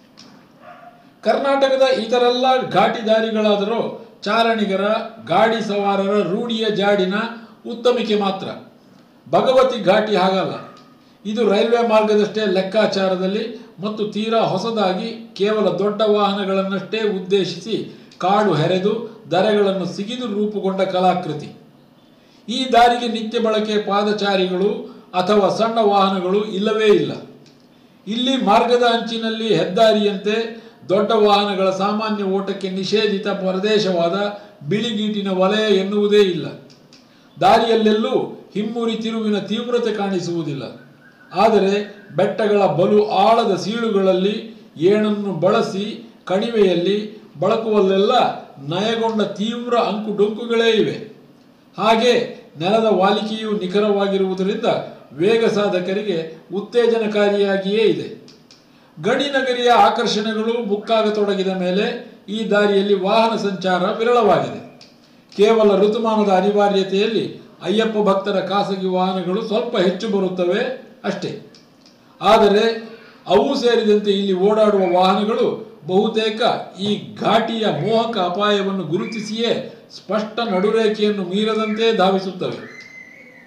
ಕರ್ನಾಟಕದ ಇತರೆಲ್ಲ ಘಾಟಿ ದಾರಿಗಳಾದರೂ ಚಾರಣಿಗರ ಗಾಡಿ ಸವಾರರ ರೂಢಿಯ ಜಾಡಿನ ಉತ್ತಮಿಕೆ ಮಾತ್ರ ಭಗವತಿ ಘಾಟಿ ಹಾಗಲ್ಲ ಇದು ರೈಲ್ವೆ ಮಾರ್ಗದಷ್ಟೇ ಲೆಕ್ಕಾಚಾರದಲ್ಲಿ ಮತ್ತು ತೀರಾ ಹೊಸದಾಗಿ ಕೇವಲ ದೊಡ್ಡ ವಾಹನಗಳನ್ನಷ್ಟೇ ಉದ್ದೇಶಿಸಿ ಕಾಡು ಹೆರೆದು ದರೆಗಳನ್ನು ಸಿಗಿದು ರೂಪುಗೊಂಡ ಕಲಾಕೃತಿ ಈ ದಾರಿಗೆ ನಿತ್ಯ ಬಳಕೆ ಪಾದಚಾರಿಗಳು ಅಥವಾ ಸಣ್ಣ ವಾಹನಗಳು ಇಲ್ಲವೇ ಇಲ್ಲ ಇಲ್ಲಿ ಮಾರ್ಗದ ಅಂಚಿನಲ್ಲಿ ಹೆದ್ದಾರಿಯಂತೆ ದೊಡ್ಡ ವಾಹನಗಳ ಸಾಮಾನ್ಯ ಓಟಕ್ಕೆ ನಿಷೇಧಿತ ಪ್ರದೇಶವಾದ ಬಿಳಿಗೀಟಿನ ವಲಯ ಎನ್ನುವುದೇ ಇಲ್ಲ ದಾರಿಯಲ್ಲೆಲ್ಲೂ ಹಿಮ್ಮುರಿ ತಿರುವಿನ ತೀವ್ರತೆ ಕಾಣಿಸುವುದಿಲ್ಲ ಆದರೆ ಬೆಟ್ಟಗಳ ಬಲು ಆಳದ ಸೀಳುಗಳಲ್ಲಿ ಏಣನ್ನು ಬಳಸಿ ಕಣಿವೆಯಲ್ಲಿ ಬಳಕುವಲ್ಲೆಲ್ಲ ನಯಗೊಂಡ ತೀವ್ರ ಅಂಕು ಡೊಂಕುಗಳೇ ಇವೆ ಹಾಗೆ ನೆಲದ ವಾಲಿಕೆಯು ನಿಖರವಾಗಿರುವುದರಿಂದ ವೇಗ ಸಾಧಕರಿಗೆ ಉತ್ತೇಜನಕಾರಿಯಾಗಿಯೇ ಇದೆ ಗಡಿ ನಗರಿಯ ಆಕರ್ಷಣೆಗಳು ಮುಕ್ಕಾಗತೊಡಗಿದ ಮೇಲೆ ಈ ದಾರಿಯಲ್ಲಿ ವಾಹನ ಸಂಚಾರ ವಿರಳವಾಗಿದೆ ಕೇವಲ ಋತುಮಾನದ ಅನಿವಾರ್ಯತೆಯಲ್ಲಿ ಅಯ್ಯಪ್ಪ ಭಕ್ತರ ಖಾಸಗಿ ವಾಹನಗಳು ಸ್ವಲ್ಪ ಹೆಚ್ಚು ಬರುತ್ತವೆ ಅಷ್ಟೇ ಆದರೆ ಅವು ಸೇರಿದಂತೆ ಇಲ್ಲಿ ಓಡಾಡುವ ವಾಹನಗಳು ಬಹುತೇಕ ಈ ಘಾಟಿಯ ಮೋಹಕ ಅಪಾಯವನ್ನು ಗುರುತಿಸಿಯೇ ಸ್ಪಷ್ಟ ನಡುರೇಖೆಯನ್ನು ಮೀರದಂತೆ ಧಾವಿಸುತ್ತವೆ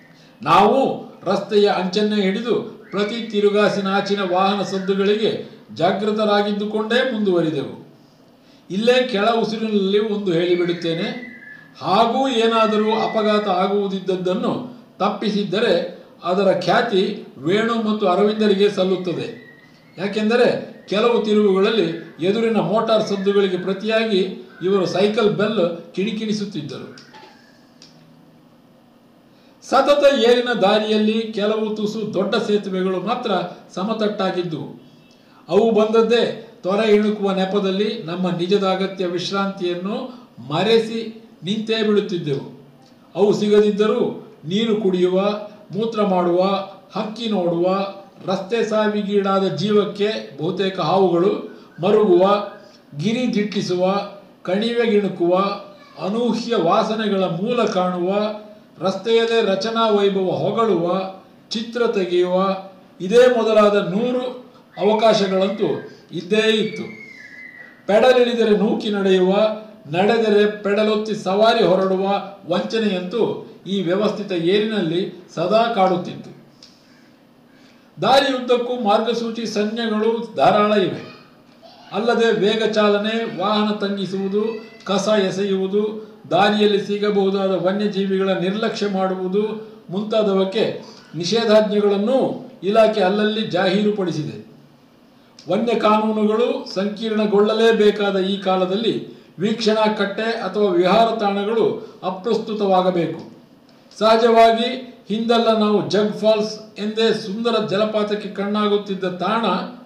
ನಾವು ರಸ್ತೆಯ ಅಂಚನ್ನೇ ಹಿಡಿದು ಪ್ರತಿ ತಿರುಗಾಸಿನಾಚಿನ ವಾಹನ ಸದ್ದುಗಳಿಗೆ ಜಾಗೃತರಾಗಿದ್ದುಕೊಂಡೇ ಮುಂದುವರಿದೆವು ಇಲ್ಲೇ ಕೆಳ ಉಸಿರಿನಲ್ಲಿ ಒಂದು ಹೇಳಿಬಿಡುತ್ತೇನೆ ಹಾಗೂ ಏನಾದರೂ ಅಪಘಾತ ಆಗುವುದಿದ್ದದ್ದನ್ನು ತಪ್ಪಿಸಿದ್ದರೆ ಅದರ ಖ್ಯಾತಿ ವೇಣು ಮತ್ತು ಅರವಿಂದರಿಗೆ ಸಲ್ಲುತ್ತದೆ ಯಾಕೆಂದರೆ ಕೆಲವು ತಿರುವುಗಳಲ್ಲಿ ಎದುರಿನ ಮೋಟಾರ್ ಸದ್ದುಗಳಿಗೆ ಪ್ರತಿಯಾಗಿ ಇವರು ಸೈಕಲ್ ಬೆಲ್ ಕಿಣಿಕಿಣಿಸುತ್ತಿದ್ದರು ಸತತ ಏರಿನ ದಾರಿಯಲ್ಲಿ ಕೆಲವು ತುಸು ದೊಡ್ಡ ಸೇತುವೆಗಳು ಮಾತ್ರ ಸಮತಟ್ಟಾಗಿದ್ದವು ಅವು ಬಂದದ್ದೇ ತೊರೆ ಇಣುಕುವ ನೆಪದಲ್ಲಿ ನಮ್ಮ ನಿಜದ ಅಗತ್ಯ ವಿಶ್ರಾಂತಿಯನ್ನು ಮರೆಸಿ ನಿಂತೇ ಬಿಡುತ್ತಿದ್ದೆವು ಅವು ಸಿಗದಿದ್ದರೂ ನೀರು ಕುಡಿಯುವ ಮೂತ್ರ ಮಾಡುವ ಹಕ್ಕಿ ನೋಡುವ ರಸ್ತೆ ಸಾವಿಗೀಡಾದ ಜೀವಕ್ಕೆ ಬಹುತೇಕ ಹಾವುಗಳು ಮರುಗುವ ಗಿರಿ ದಿಟ್ಟಿಸುವ ಕಣಿವೆಗಿಣುಕುವ ಅನೂಹ್ಯ ವಾಸನೆಗಳ ಮೂಲ ಕಾಣುವ ರಸ್ತೆಯದೇ ರಚನಾ ವೈಭವ ಹೊಗಳುವ ಚಿತ್ರ ತೆಗೆಯುವ ಇದೇ ಮೊದಲಾದ ನೂರು ಅವಕಾಶಗಳಂತೂ ಇದ್ದೇ ಇತ್ತು ಪೆಡಲಿಳಿದರೆ ನೂಕಿ ನಡೆಯುವ ನಡೆದರೆ ಪೆಡಲೊತ್ತಿ ಸವಾರಿ ಹೊರಡುವ ವಂಚನೆಯಂತೂ ಈ ವ್ಯವಸ್ಥಿತ ಏರಿನಲ್ಲಿ ಸದಾ ಕಾಡುತ್ತಿತ್ತು ದಾರಿಯುದ್ದಕ್ಕೂ ಮಾರ್ಗಸೂಚಿ ಸಂಜ್ಞೆಗಳು ಧಾರಾಳ ಇವೆ ಅಲ್ಲದೆ ವೇಗ ಚಾಲನೆ ವಾಹನ ತಂಗಿಸುವುದು ಕಸ ಎಸೆಯುವುದು ದಾರಿಯಲ್ಲಿ ಸಿಗಬಹುದಾದ ವನ್ಯಜೀವಿಗಳ ನಿರ್ಲಕ್ಷ್ಯ ಮಾಡುವುದು ಮುಂತಾದವಕ್ಕೆ ನಿಷೇಧಾಜ್ಞೆಗಳನ್ನು ಇಲಾಖೆ ಅಲ್ಲಲ್ಲಿ ಜಾಹೀರುಪಡಿಸಿದೆ ವನ್ಯ ಕಾನೂನುಗಳು ಸಂಕೀರ್ಣಗೊಳ್ಳಲೇಬೇಕಾದ ಈ ಕಾಲದಲ್ಲಿ ವೀಕ್ಷಣಾ ಕಟ್ಟೆ ಅಥವಾ ವಿಹಾರ ತಾಣಗಳು ಅಪ್ರಸ್ತುತವಾಗಬೇಕು ಸಹಜವಾಗಿ ಹಿಂದೆಲ್ಲ ನಾವು ಜಗ್ ಫಾಲ್ಸ್ ಎಂದೇ ಸುಂದರ ಜಲಪಾತಕ್ಕೆ ಕಣ್ಣಾಗುತ್ತಿದ್ದ ತಾಣ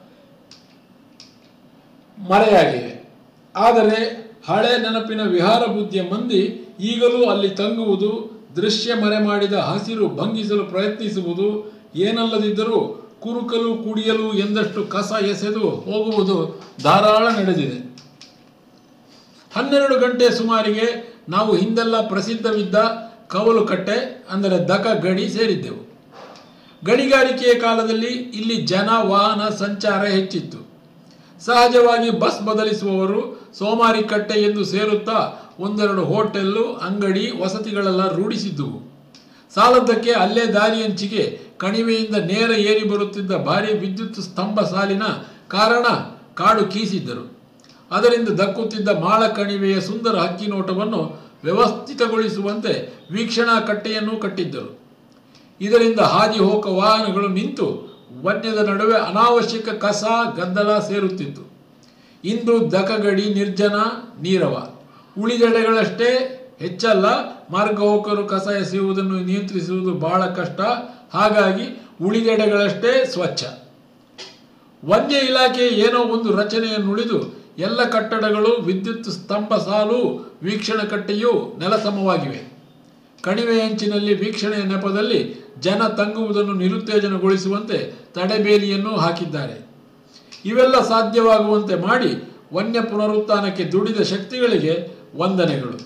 ಮರೆಯಾಗಿವೆ ಆದರೆ ಹಳೆ ನೆನಪಿನ ವಿಹಾರ ಬುದ್ಧಿಯ ಮಂದಿ ಈಗಲೂ ಅಲ್ಲಿ ತಂಗುವುದು ದೃಶ್ಯ ಮರೆ ಮಾಡಿದ ಹಸಿರು ಭಂಗಿಸಲು ಪ್ರಯತ್ನಿಸುವುದು ಏನಲ್ಲದಿದ್ದರೂ ಕುರುಕಲು ಕುಡಿಯಲು ಎಂದಷ್ಟು ಕಸ ಎಸೆದು ಹೋಗುವುದು ಧಾರಾಳ ನಡೆದಿದೆ ಹನ್ನೆರಡು ಗಂಟೆ ಸುಮಾರಿಗೆ ನಾವು ಹಿಂದೆಲ್ಲ ಪ್ರಸಿದ್ಧವಿದ್ದ ಕವಲು ಕಟ್ಟೆ ಅಂದರೆ ದಕ ಗಡಿ ಸೇರಿದ್ದೆವು ಗಣಿಗಾರಿಕೆಯ ಕಾಲದಲ್ಲಿ ಇಲ್ಲಿ ಜನ ವಾಹನ ಸಂಚಾರ ಹೆಚ್ಚಿತ್ತು ಸಹಜವಾಗಿ ಬಸ್ ಬದಲಿಸುವವರು ಸೋಮಾರಿ ಕಟ್ಟೆ ಎಂದು ಸೇರುತ್ತಾ ಒಂದೆರಡು ಹೋಟೆಲ್ಲು ಅಂಗಡಿ ವಸತಿಗಳೆಲ್ಲ ರೂಢಿಸಿದ್ದುವು ಸಾಲದ್ದಕ್ಕೆ ಅಲ್ಲೇ ದಾರಿಯಂಚಿಗೆ ಕಣಿವೆಯಿಂದ ನೇರ ಏರಿ ಬರುತ್ತಿದ್ದ ಭಾರಿ ವಿದ್ಯುತ್ ಸ್ತಂಭ ಸಾಲಿನ ಕಾರಣ ಕಾಡು ಕೀಸಿದ್ದರು ಅದರಿಂದ ದಕ್ಕುತ್ತಿದ್ದ ಮಾಳ ಕಣಿವೆಯ ಸುಂದರ ಹಕ್ಕಿ ನೋಟವನ್ನು ವ್ಯವಸ್ಥಿತಗೊಳಿಸುವಂತೆ ವೀಕ್ಷಣಾ ಕಟ್ಟೆಯನ್ನು ಕಟ್ಟಿದ್ದರು ಇದರಿಂದ ಹಾದಿ ಹೋಕ ವಾಹನಗಳು ನಿಂತು ವನ್ಯದ ನಡುವೆ ಅನಾವಶ್ಯಕ ಕಸ ಗದ್ದಲ ಸೇರುತ್ತಿತ್ತು ಇಂದು ದಕಗಡಿ ನಿರ್ಜನ ನೀರವ ಉಳಿದೆಡೆಗಳಷ್ಟೇ ಹೆಚ್ಚಲ್ಲ ಮಾರ್ಗ ಹೋಕರು ಕಸ ಎಸೆಯುವುದನ್ನು ನಿಯಂತ್ರಿಸುವುದು ಬಹಳ ಕಷ್ಟ ಹಾಗಾಗಿ ಉಳಿದೆಡೆಗಳಷ್ಟೇ ಸ್ವಚ್ಛ ವನ್ಯ ಇಲಾಖೆ ಏನೋ ಒಂದು ರಚನೆಯನ್ನುಳಿದು ಎಲ್ಲ ಕಟ್ಟಡಗಳು ವಿದ್ಯುತ್ ಸ್ತಂಭ ಸಾಲು ವೀಕ್ಷಣ ಕಟ್ಟೆಯೂ ನೆಲಸಮವಾಗಿವೆ ಕಣಿವೆ ಅಂಚಿನಲ್ಲಿ ವೀಕ್ಷಣೆಯ ನೆಪದಲ್ಲಿ ಜನ ತಂಗುವುದನ್ನು ನಿರುತ್ತೇಜನಗೊಳಿಸುವಂತೆ ತಡೆಬೇಲಿಯನ್ನು ಹಾಕಿದ್ದಾರೆ ಇವೆಲ್ಲ ಸಾಧ್ಯವಾಗುವಂತೆ ಮಾಡಿ ವನ್ಯ ಪುನರುತ್ಥಾನಕ್ಕೆ ದುಡಿದ ಶಕ್ತಿಗಳಿಗೆ ವಂದನೆಗಳು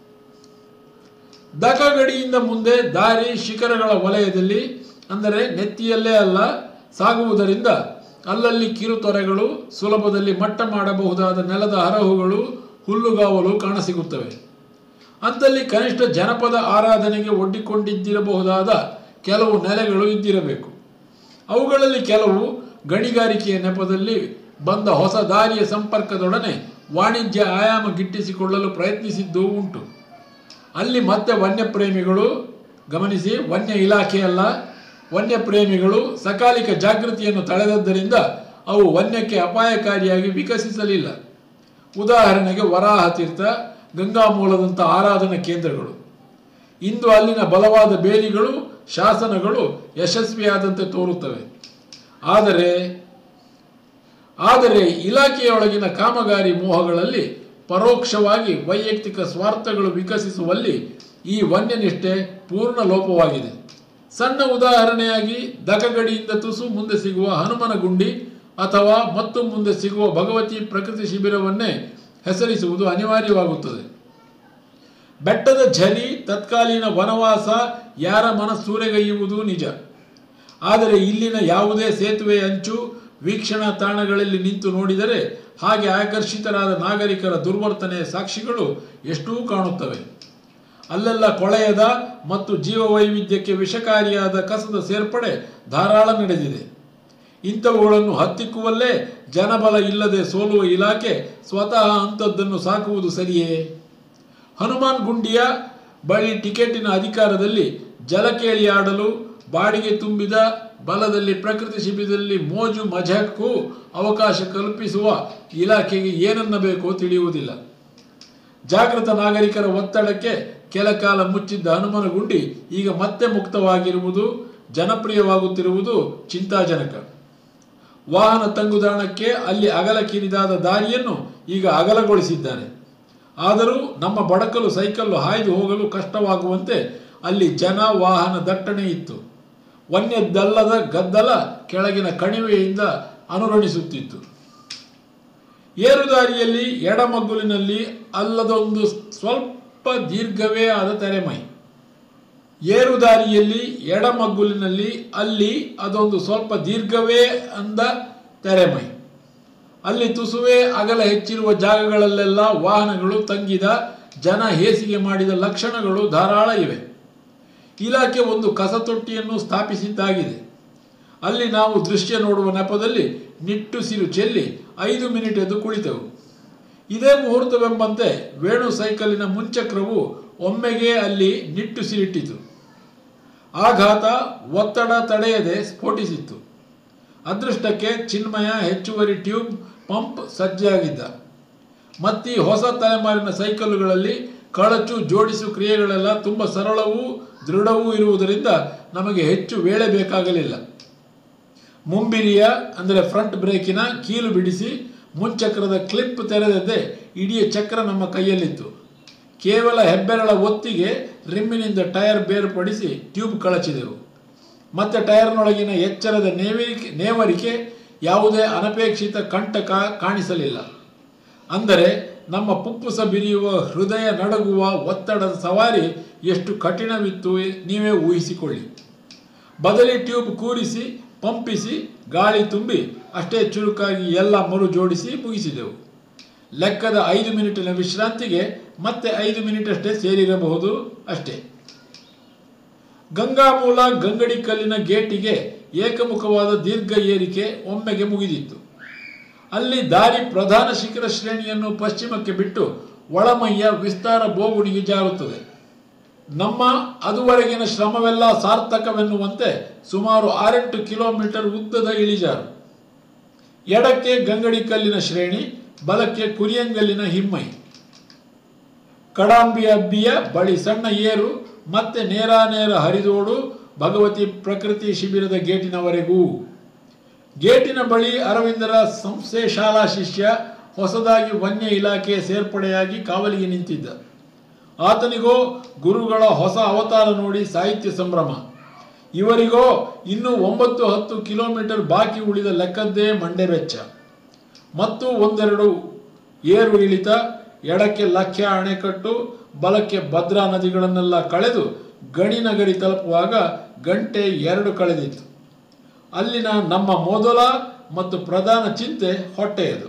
ದಕಗಡಿಯಿಂದ ಮುಂದೆ ದಾರಿ ಶಿಖರಗಳ ವಲಯದಲ್ಲಿ ಅಂದರೆ ನೆತ್ತಿಯಲ್ಲೇ ಅಲ್ಲ ಸಾಗುವುದರಿಂದ ಅಲ್ಲಲ್ಲಿ ಕಿರುತೊರೆಗಳು ಸುಲಭದಲ್ಲಿ ಮಟ್ಟ ಮಾಡಬಹುದಾದ ನೆಲದ ಹರಹುಗಳು ಹುಲ್ಲುಗಾವಲು ಕಾಣಸಿಗುತ್ತವೆ ಅಂತಲ್ಲಿ ಕನಿಷ್ಠ ಜನಪದ ಆರಾಧನೆಗೆ ಒಡ್ಡಿಕೊಂಡಿದ್ದಿರಬಹುದಾದ ಕೆಲವು ನೆಲೆಗಳು ಇದ್ದಿರಬೇಕು ಅವುಗಳಲ್ಲಿ ಕೆಲವು ಗಣಿಗಾರಿಕೆಯ ನೆಪದಲ್ಲಿ ಬಂದ ಹೊಸ ದಾರಿಯ ಸಂಪರ್ಕದೊಡನೆ ವಾಣಿಜ್ಯ ಆಯಾಮ ಗಿಟ್ಟಿಸಿಕೊಳ್ಳಲು ಪ್ರಯತ್ನಿಸಿದ್ದೂ ಉಂಟು ಅಲ್ಲಿ ಮತ್ತೆ ವನ್ಯಪ್ರೇಮಿಗಳು ಗಮನಿಸಿ ವನ್ಯ ಇಲಾಖೆಯಲ್ಲ ವನ್ಯಪ್ರೇಮಿಗಳು ಸಕಾಲಿಕ ಜಾಗೃತಿಯನ್ನು ತಳೆದದ್ದರಿಂದ ಅವು ವನ್ಯಕ್ಕೆ ಅಪಾಯಕಾರಿಯಾಗಿ ವಿಕಸಿಸಲಿಲ್ಲ ಉದಾಹರಣೆಗೆ ವರಾಹ ತೀರ್ಥ ಗಂಗಾ ಮೂಲದಂಥ ಆರಾಧನಾ ಕೇಂದ್ರಗಳು ಇಂದು ಅಲ್ಲಿನ ಬಲವಾದ ಬೇಲಿಗಳು ಶಾಸನಗಳು ಯಶಸ್ವಿಯಾದಂತೆ ತೋರುತ್ತವೆ ಆದರೆ ಆದರೆ ಇಲಾಖೆಯೊಳಗಿನ ಕಾಮಗಾರಿ ಮೋಹಗಳಲ್ಲಿ ಪರೋಕ್ಷವಾಗಿ ವೈಯಕ್ತಿಕ ಸ್ವಾರ್ಥಗಳು ವಿಕಸಿಸುವಲ್ಲಿ ಈ ವನ್ಯನಿಷ್ಠೆ ಪೂರ್ಣ ಲೋಪವಾಗಿದೆ ಸಣ್ಣ ಉದಾಹರಣೆಯಾಗಿ ದಕಗಡಿಯಿಂದ ತುಸು ಮುಂದೆ ಸಿಗುವ ಹನುಮನ ಗುಂಡಿ ಅಥವಾ ಮತ್ತು ಮುಂದೆ ಸಿಗುವ ಭಗವತಿ ಪ್ರಕೃತಿ ಶಿಬಿರವನ್ನೇ ಹೆಸರಿಸುವುದು ಅನಿವಾರ್ಯವಾಗುತ್ತದೆ ಬೆಟ್ಟದ ಝರಿ ತತ್ಕಾಲೀನ ವನವಾಸ ಯಾರ ಮನಸ್ಸೂರೆಗೈಯುವುದು ನಿಜ ಆದರೆ ಇಲ್ಲಿನ ಯಾವುದೇ ಸೇತುವೆ ಅಂಚು ವೀಕ್ಷಣಾ ತಾಣಗಳಲ್ಲಿ ನಿಂತು ನೋಡಿದರೆ ಹಾಗೆ ಆಕರ್ಷಿತರಾದ ನಾಗರಿಕರ ದುರ್ವರ್ತನೆಯ ಸಾಕ್ಷಿಗಳು ಎಷ್ಟೂ ಕಾಣುತ್ತವೆ ಅಲ್ಲೆಲ್ಲ ಕೊಳೆಯದ ಮತ್ತು ಜೀವವೈವಿಧ್ಯಕ್ಕೆ ವಿಷಕಾರಿಯಾದ ಕಸದ ಸೇರ್ಪಡೆ ಧಾರಾಳ ನಡೆದಿದೆ ಇಂಥವುಗಳನ್ನು ಹತ್ತಿಕ್ಕುವಲ್ಲೇ ಜನಬಲ ಇಲ್ಲದೆ ಸೋಲುವ ಇಲಾಖೆ ಸ್ವತಃ ಅಂಥದ್ದನ್ನು ಸಾಕುವುದು ಸರಿಯೇ ಹನುಮಾನ್ ಗುಂಡಿಯ ಬಳಿ ಟಿಕೆಟಿನ ಅಧಿಕಾರದಲ್ಲಿ ಜಲಕೇಳಿ ಆಡಲು ಬಾಡಿಗೆ ತುಂಬಿದ ಬಲದಲ್ಲಿ ಪ್ರಕೃತಿ ಶಿಬಿರದಲ್ಲಿ ಮೋಜು ಮಜಕ್ಕೂ ಅವಕಾಶ ಕಲ್ಪಿಸುವ ಇಲಾಖೆಗೆ ಏನನ್ನಬೇಕೋ ತಿಳಿಯುವುದಿಲ್ಲ ಜಾಗೃತ ನಾಗರಿಕರ ಒತ್ತಡಕ್ಕೆ ಕೆಲ ಕಾಲ ಮುಚ್ಚಿದ್ದ ಹನುಮನಗುಂಡಿ ಈಗ ಮತ್ತೆ ಮುಕ್ತವಾಗಿರುವುದು ಜನಪ್ರಿಯವಾಗುತ್ತಿರುವುದು ಚಿಂತಾಜನಕ ವಾಹನ ತಂಗುದಾಣಕ್ಕೆ ಅಲ್ಲಿ ಅಗಲ ಕಿರಿದಾದ ದಾರಿಯನ್ನು ಈಗ ಅಗಲಗೊಳಿಸಿದ್ದಾರೆ ಆದರೂ ನಮ್ಮ ಬಡಕಲು ಸೈಕಲ್ಲು ಹಾಯ್ದು ಹೋಗಲು ಕಷ್ಟವಾಗುವಂತೆ ಅಲ್ಲಿ ಜನ ವಾಹನ ದಟ್ಟಣೆ ಇತ್ತು ವನ್ಯದ್ದಲ್ಲದ ಗದ್ದಲ ಕೆಳಗಿನ ಕಣಿವೆಯಿಂದ ಅನುರಣಿಸುತ್ತಿತ್ತು ಏರುದಾರಿಯಲ್ಲಿ ಎಡಮಗ್ಗುಲಿನಲ್ಲಿ ಅಲ್ಲದೊಂದು ಸ್ವಲ್ಪ ದೀರ್ಘವೇ ಆದ ತೆರೆಮೈ ಏರುದಾರಿಯಲ್ಲಿ ಎಡಮಗ್ಗುಲಿನಲ್ಲಿ ಅಲ್ಲಿ ಅದೊಂದು ಸ್ವಲ್ಪ ದೀರ್ಘವೇ ಅಂದ ತೆರೆಮೈ ಅಲ್ಲಿ ತುಸುವೆ ಅಗಲ ಹೆಚ್ಚಿರುವ ಜಾಗಗಳಲ್ಲೆಲ್ಲ ವಾಹನಗಳು ತಂಗಿದ ಜನ ಹೇಸಿಗೆ ಮಾಡಿದ ಲಕ್ಷಣಗಳು ಧಾರಾಳ ಇವೆ ಇಲಾಖೆ ಒಂದು ಕಸತೊಟ್ಟಿಯನ್ನು ಸ್ಥಾಪಿಸಿದ್ದಾಗಿದೆ ಅಲ್ಲಿ ನಾವು ದೃಶ್ಯ ನೋಡುವ ನೆಪದಲ್ಲಿ ನಿಟ್ಟುಸಿರು ಚೆಲ್ಲಿ ಐದು ಮಿನಿಟ್ ಎದ್ದು ಕುಳಿತೆವು ಇದೇ ಮುಹೂರ್ತವೆಂಬಂತೆ ವೇಣು ಸೈಕಲಿನ ಮುಂಚಕ್ರವು ಒಮ್ಮೆಗೆ ಅಲ್ಲಿ ನಿಟ್ಟುಸಿರಿಟ್ಟಿತು ಆಘಾತ ಒತ್ತಡ ತಡೆಯದೆ ಸ್ಫೋಟಿಸಿತ್ತು ಅದೃಷ್ಟಕ್ಕೆ ಚಿನ್ಮಯ ಹೆಚ್ಚುವರಿ ಟ್ಯೂಬ್ ಪಂಪ್ ಸಜ್ಜಾಗಿದ್ದ ಮತ್ತಿ ಹೊಸ ತಲೆಮಾರಿನ ಸೈಕಲ್ಲುಗಳಲ್ಲಿ ಕಳಚು ಜೋಡಿಸು ಕ್ರಿಯೆಗಳೆಲ್ಲ ತುಂಬ ಸರಳವೂ ದೃಢವೂ ಇರುವುದರಿಂದ ನಮಗೆ ಹೆಚ್ಚು ವೇಳೆ ಬೇಕಾಗಲಿಲ್ಲ ಮುಂಬಿರಿಯ ಅಂದರೆ ಫ್ರಂಟ್ ಬ್ರೇಕಿನ ಕೀಲು ಬಿಡಿಸಿ ಮುಂಚಕ್ರದ ಕ್ಲಿಪ್ ತೆರೆದದ್ದೇ ಇಡೀ ಚಕ್ರ ನಮ್ಮ ಕೈಯಲ್ಲಿತ್ತು ಕೇವಲ ಹೆಬ್ಬೆರಳ ಒತ್ತಿಗೆ ರಿಮ್ಮಿನಿಂದ ಟೈರ್ ಬೇರ್ಪಡಿಸಿ ಟ್ಯೂಬ್ ಕಳಚಿದೆವು ಮತ್ತೆ ಟೈರ್ನೊಳಗಿನ ಎಚ್ಚರದ ನೇವರಿಕೆ ನೇವರಿಕೆ ಯಾವುದೇ ಅನಪೇಕ್ಷಿತ ಕಂಟಕ ಕಾಣಿಸಲಿಲ್ಲ ಅಂದರೆ ನಮ್ಮ ಪುಪ್ಪುಸ ಬಿರಿಯುವ ಹೃದಯ ನಡಗುವ ಒತ್ತಡದ ಸವಾರಿ ಎಷ್ಟು ಕಠಿಣವಿತ್ತು ನೀವೇ ಊಹಿಸಿಕೊಳ್ಳಿ ಬದಲಿ ಟ್ಯೂಬ್ ಕೂರಿಸಿ ಪಂಪಿಸಿ ಗಾಳಿ ತುಂಬಿ ಅಷ್ಟೇ ಚುರುಕಾಗಿ ಎಲ್ಲ ಮರು ಜೋಡಿಸಿ ಮುಗಿಸಿದೆವು ಲೆಕ್ಕದ ಐದು ಮಿನಿಟಿನ ವಿಶ್ರಾಂತಿಗೆ ಮತ್ತೆ ಐದು ಮಿನಿಟ್ ಅಷ್ಟೇ ಸೇರಿರಬಹುದು ಅಷ್ಟೇ ಗಂಗಾಮೂಲ ಗಂಗಡಿ ಕಲ್ಲಿನ ಗೇಟಿಗೆ ಏಕಮುಖವಾದ ದೀರ್ಘ ಏರಿಕೆ ಒಮ್ಮೆಗೆ ಮುಗಿದಿತ್ತು ಅಲ್ಲಿ ದಾರಿ ಪ್ರಧಾನ ಶಿಖರ ಶ್ರೇಣಿಯನ್ನು ಪಶ್ಚಿಮಕ್ಕೆ ಬಿಟ್ಟು ಒಳಮೈಯ ವಿಸ್ತಾರ ಬೋಗುಣಿಗೆ ಜಾರುತ್ತದೆ ನಮ್ಮ ಅದುವರೆಗಿನ ಶ್ರಮವೆಲ್ಲ ಸಾರ್ಥಕವೆನ್ನುವಂತೆ ಸುಮಾರು ಆರೆಂಟು ಕಿಲೋಮೀಟರ್ ಉದ್ದದ ಇಳಿಜಾರು ಎಡಕ್ಕೆ ಗಂಗಡಿ ಕಲ್ಲಿನ ಶ್ರೇಣಿ ಬಲಕ್ಕೆ ಕುರಿಯಂಗಲ್ಲಿನ ಹಿಮ್ಮೈ ಕಡಾಂಬಿ ಅಬ್ಬಿಯ ಬಳಿ ಸಣ್ಣ ಏರು ಮತ್ತೆ ನೇರ ನೇರ ಹರಿದೋಡು ಭಗವತಿ ಪ್ರಕೃತಿ ಶಿಬಿರದ ಗೇಟಿನವರೆಗೂ ಗೇಟಿನ ಬಳಿ ಅರವಿಂದರ ಸಂಸ್ಥೆ ಶಾಲಾ ಶಿಷ್ಯ ಹೊಸದಾಗಿ ವನ್ಯ ಇಲಾಖೆ ಸೇರ್ಪಡೆಯಾಗಿ ಕಾವಲಿಗೆ ನಿಂತಿದ್ದ ಆತನಿಗೋ ಗುರುಗಳ ಹೊಸ ಅವತಾರ ನೋಡಿ ಸಾಹಿತ್ಯ ಸಂಭ್ರಮ ಇವರಿಗೋ ಇನ್ನೂ ಒಂಬತ್ತು ಹತ್ತು ಕಿಲೋಮೀಟರ್ ಬಾಕಿ ಉಳಿದ ಲೆಕ್ಕದ್ದೇ ಮಂಡೆ ವೆಚ್ಚ ಮತ್ತು ಒಂದೆರಡು ಏರು ಇಳಿತ ಎಡಕ್ಕೆ ಲಕ್ಷ್ಯ ಅಣೆಕಟ್ಟು ಬಲಕ್ಕೆ ಭದ್ರಾ ನದಿಗಳನ್ನೆಲ್ಲ ಕಳೆದು ಗಣಿನಗರಿ ತಲುಪುವಾಗ ಗಂಟೆ ಎರಡು ಕಳೆದಿತ್ತು ಅಲ್ಲಿನ ನಮ್ಮ ಮೊದಲ ಮತ್ತು ಪ್ರಧಾನ ಚಿಂತೆ ಹೊಟ್ಟೆಯದು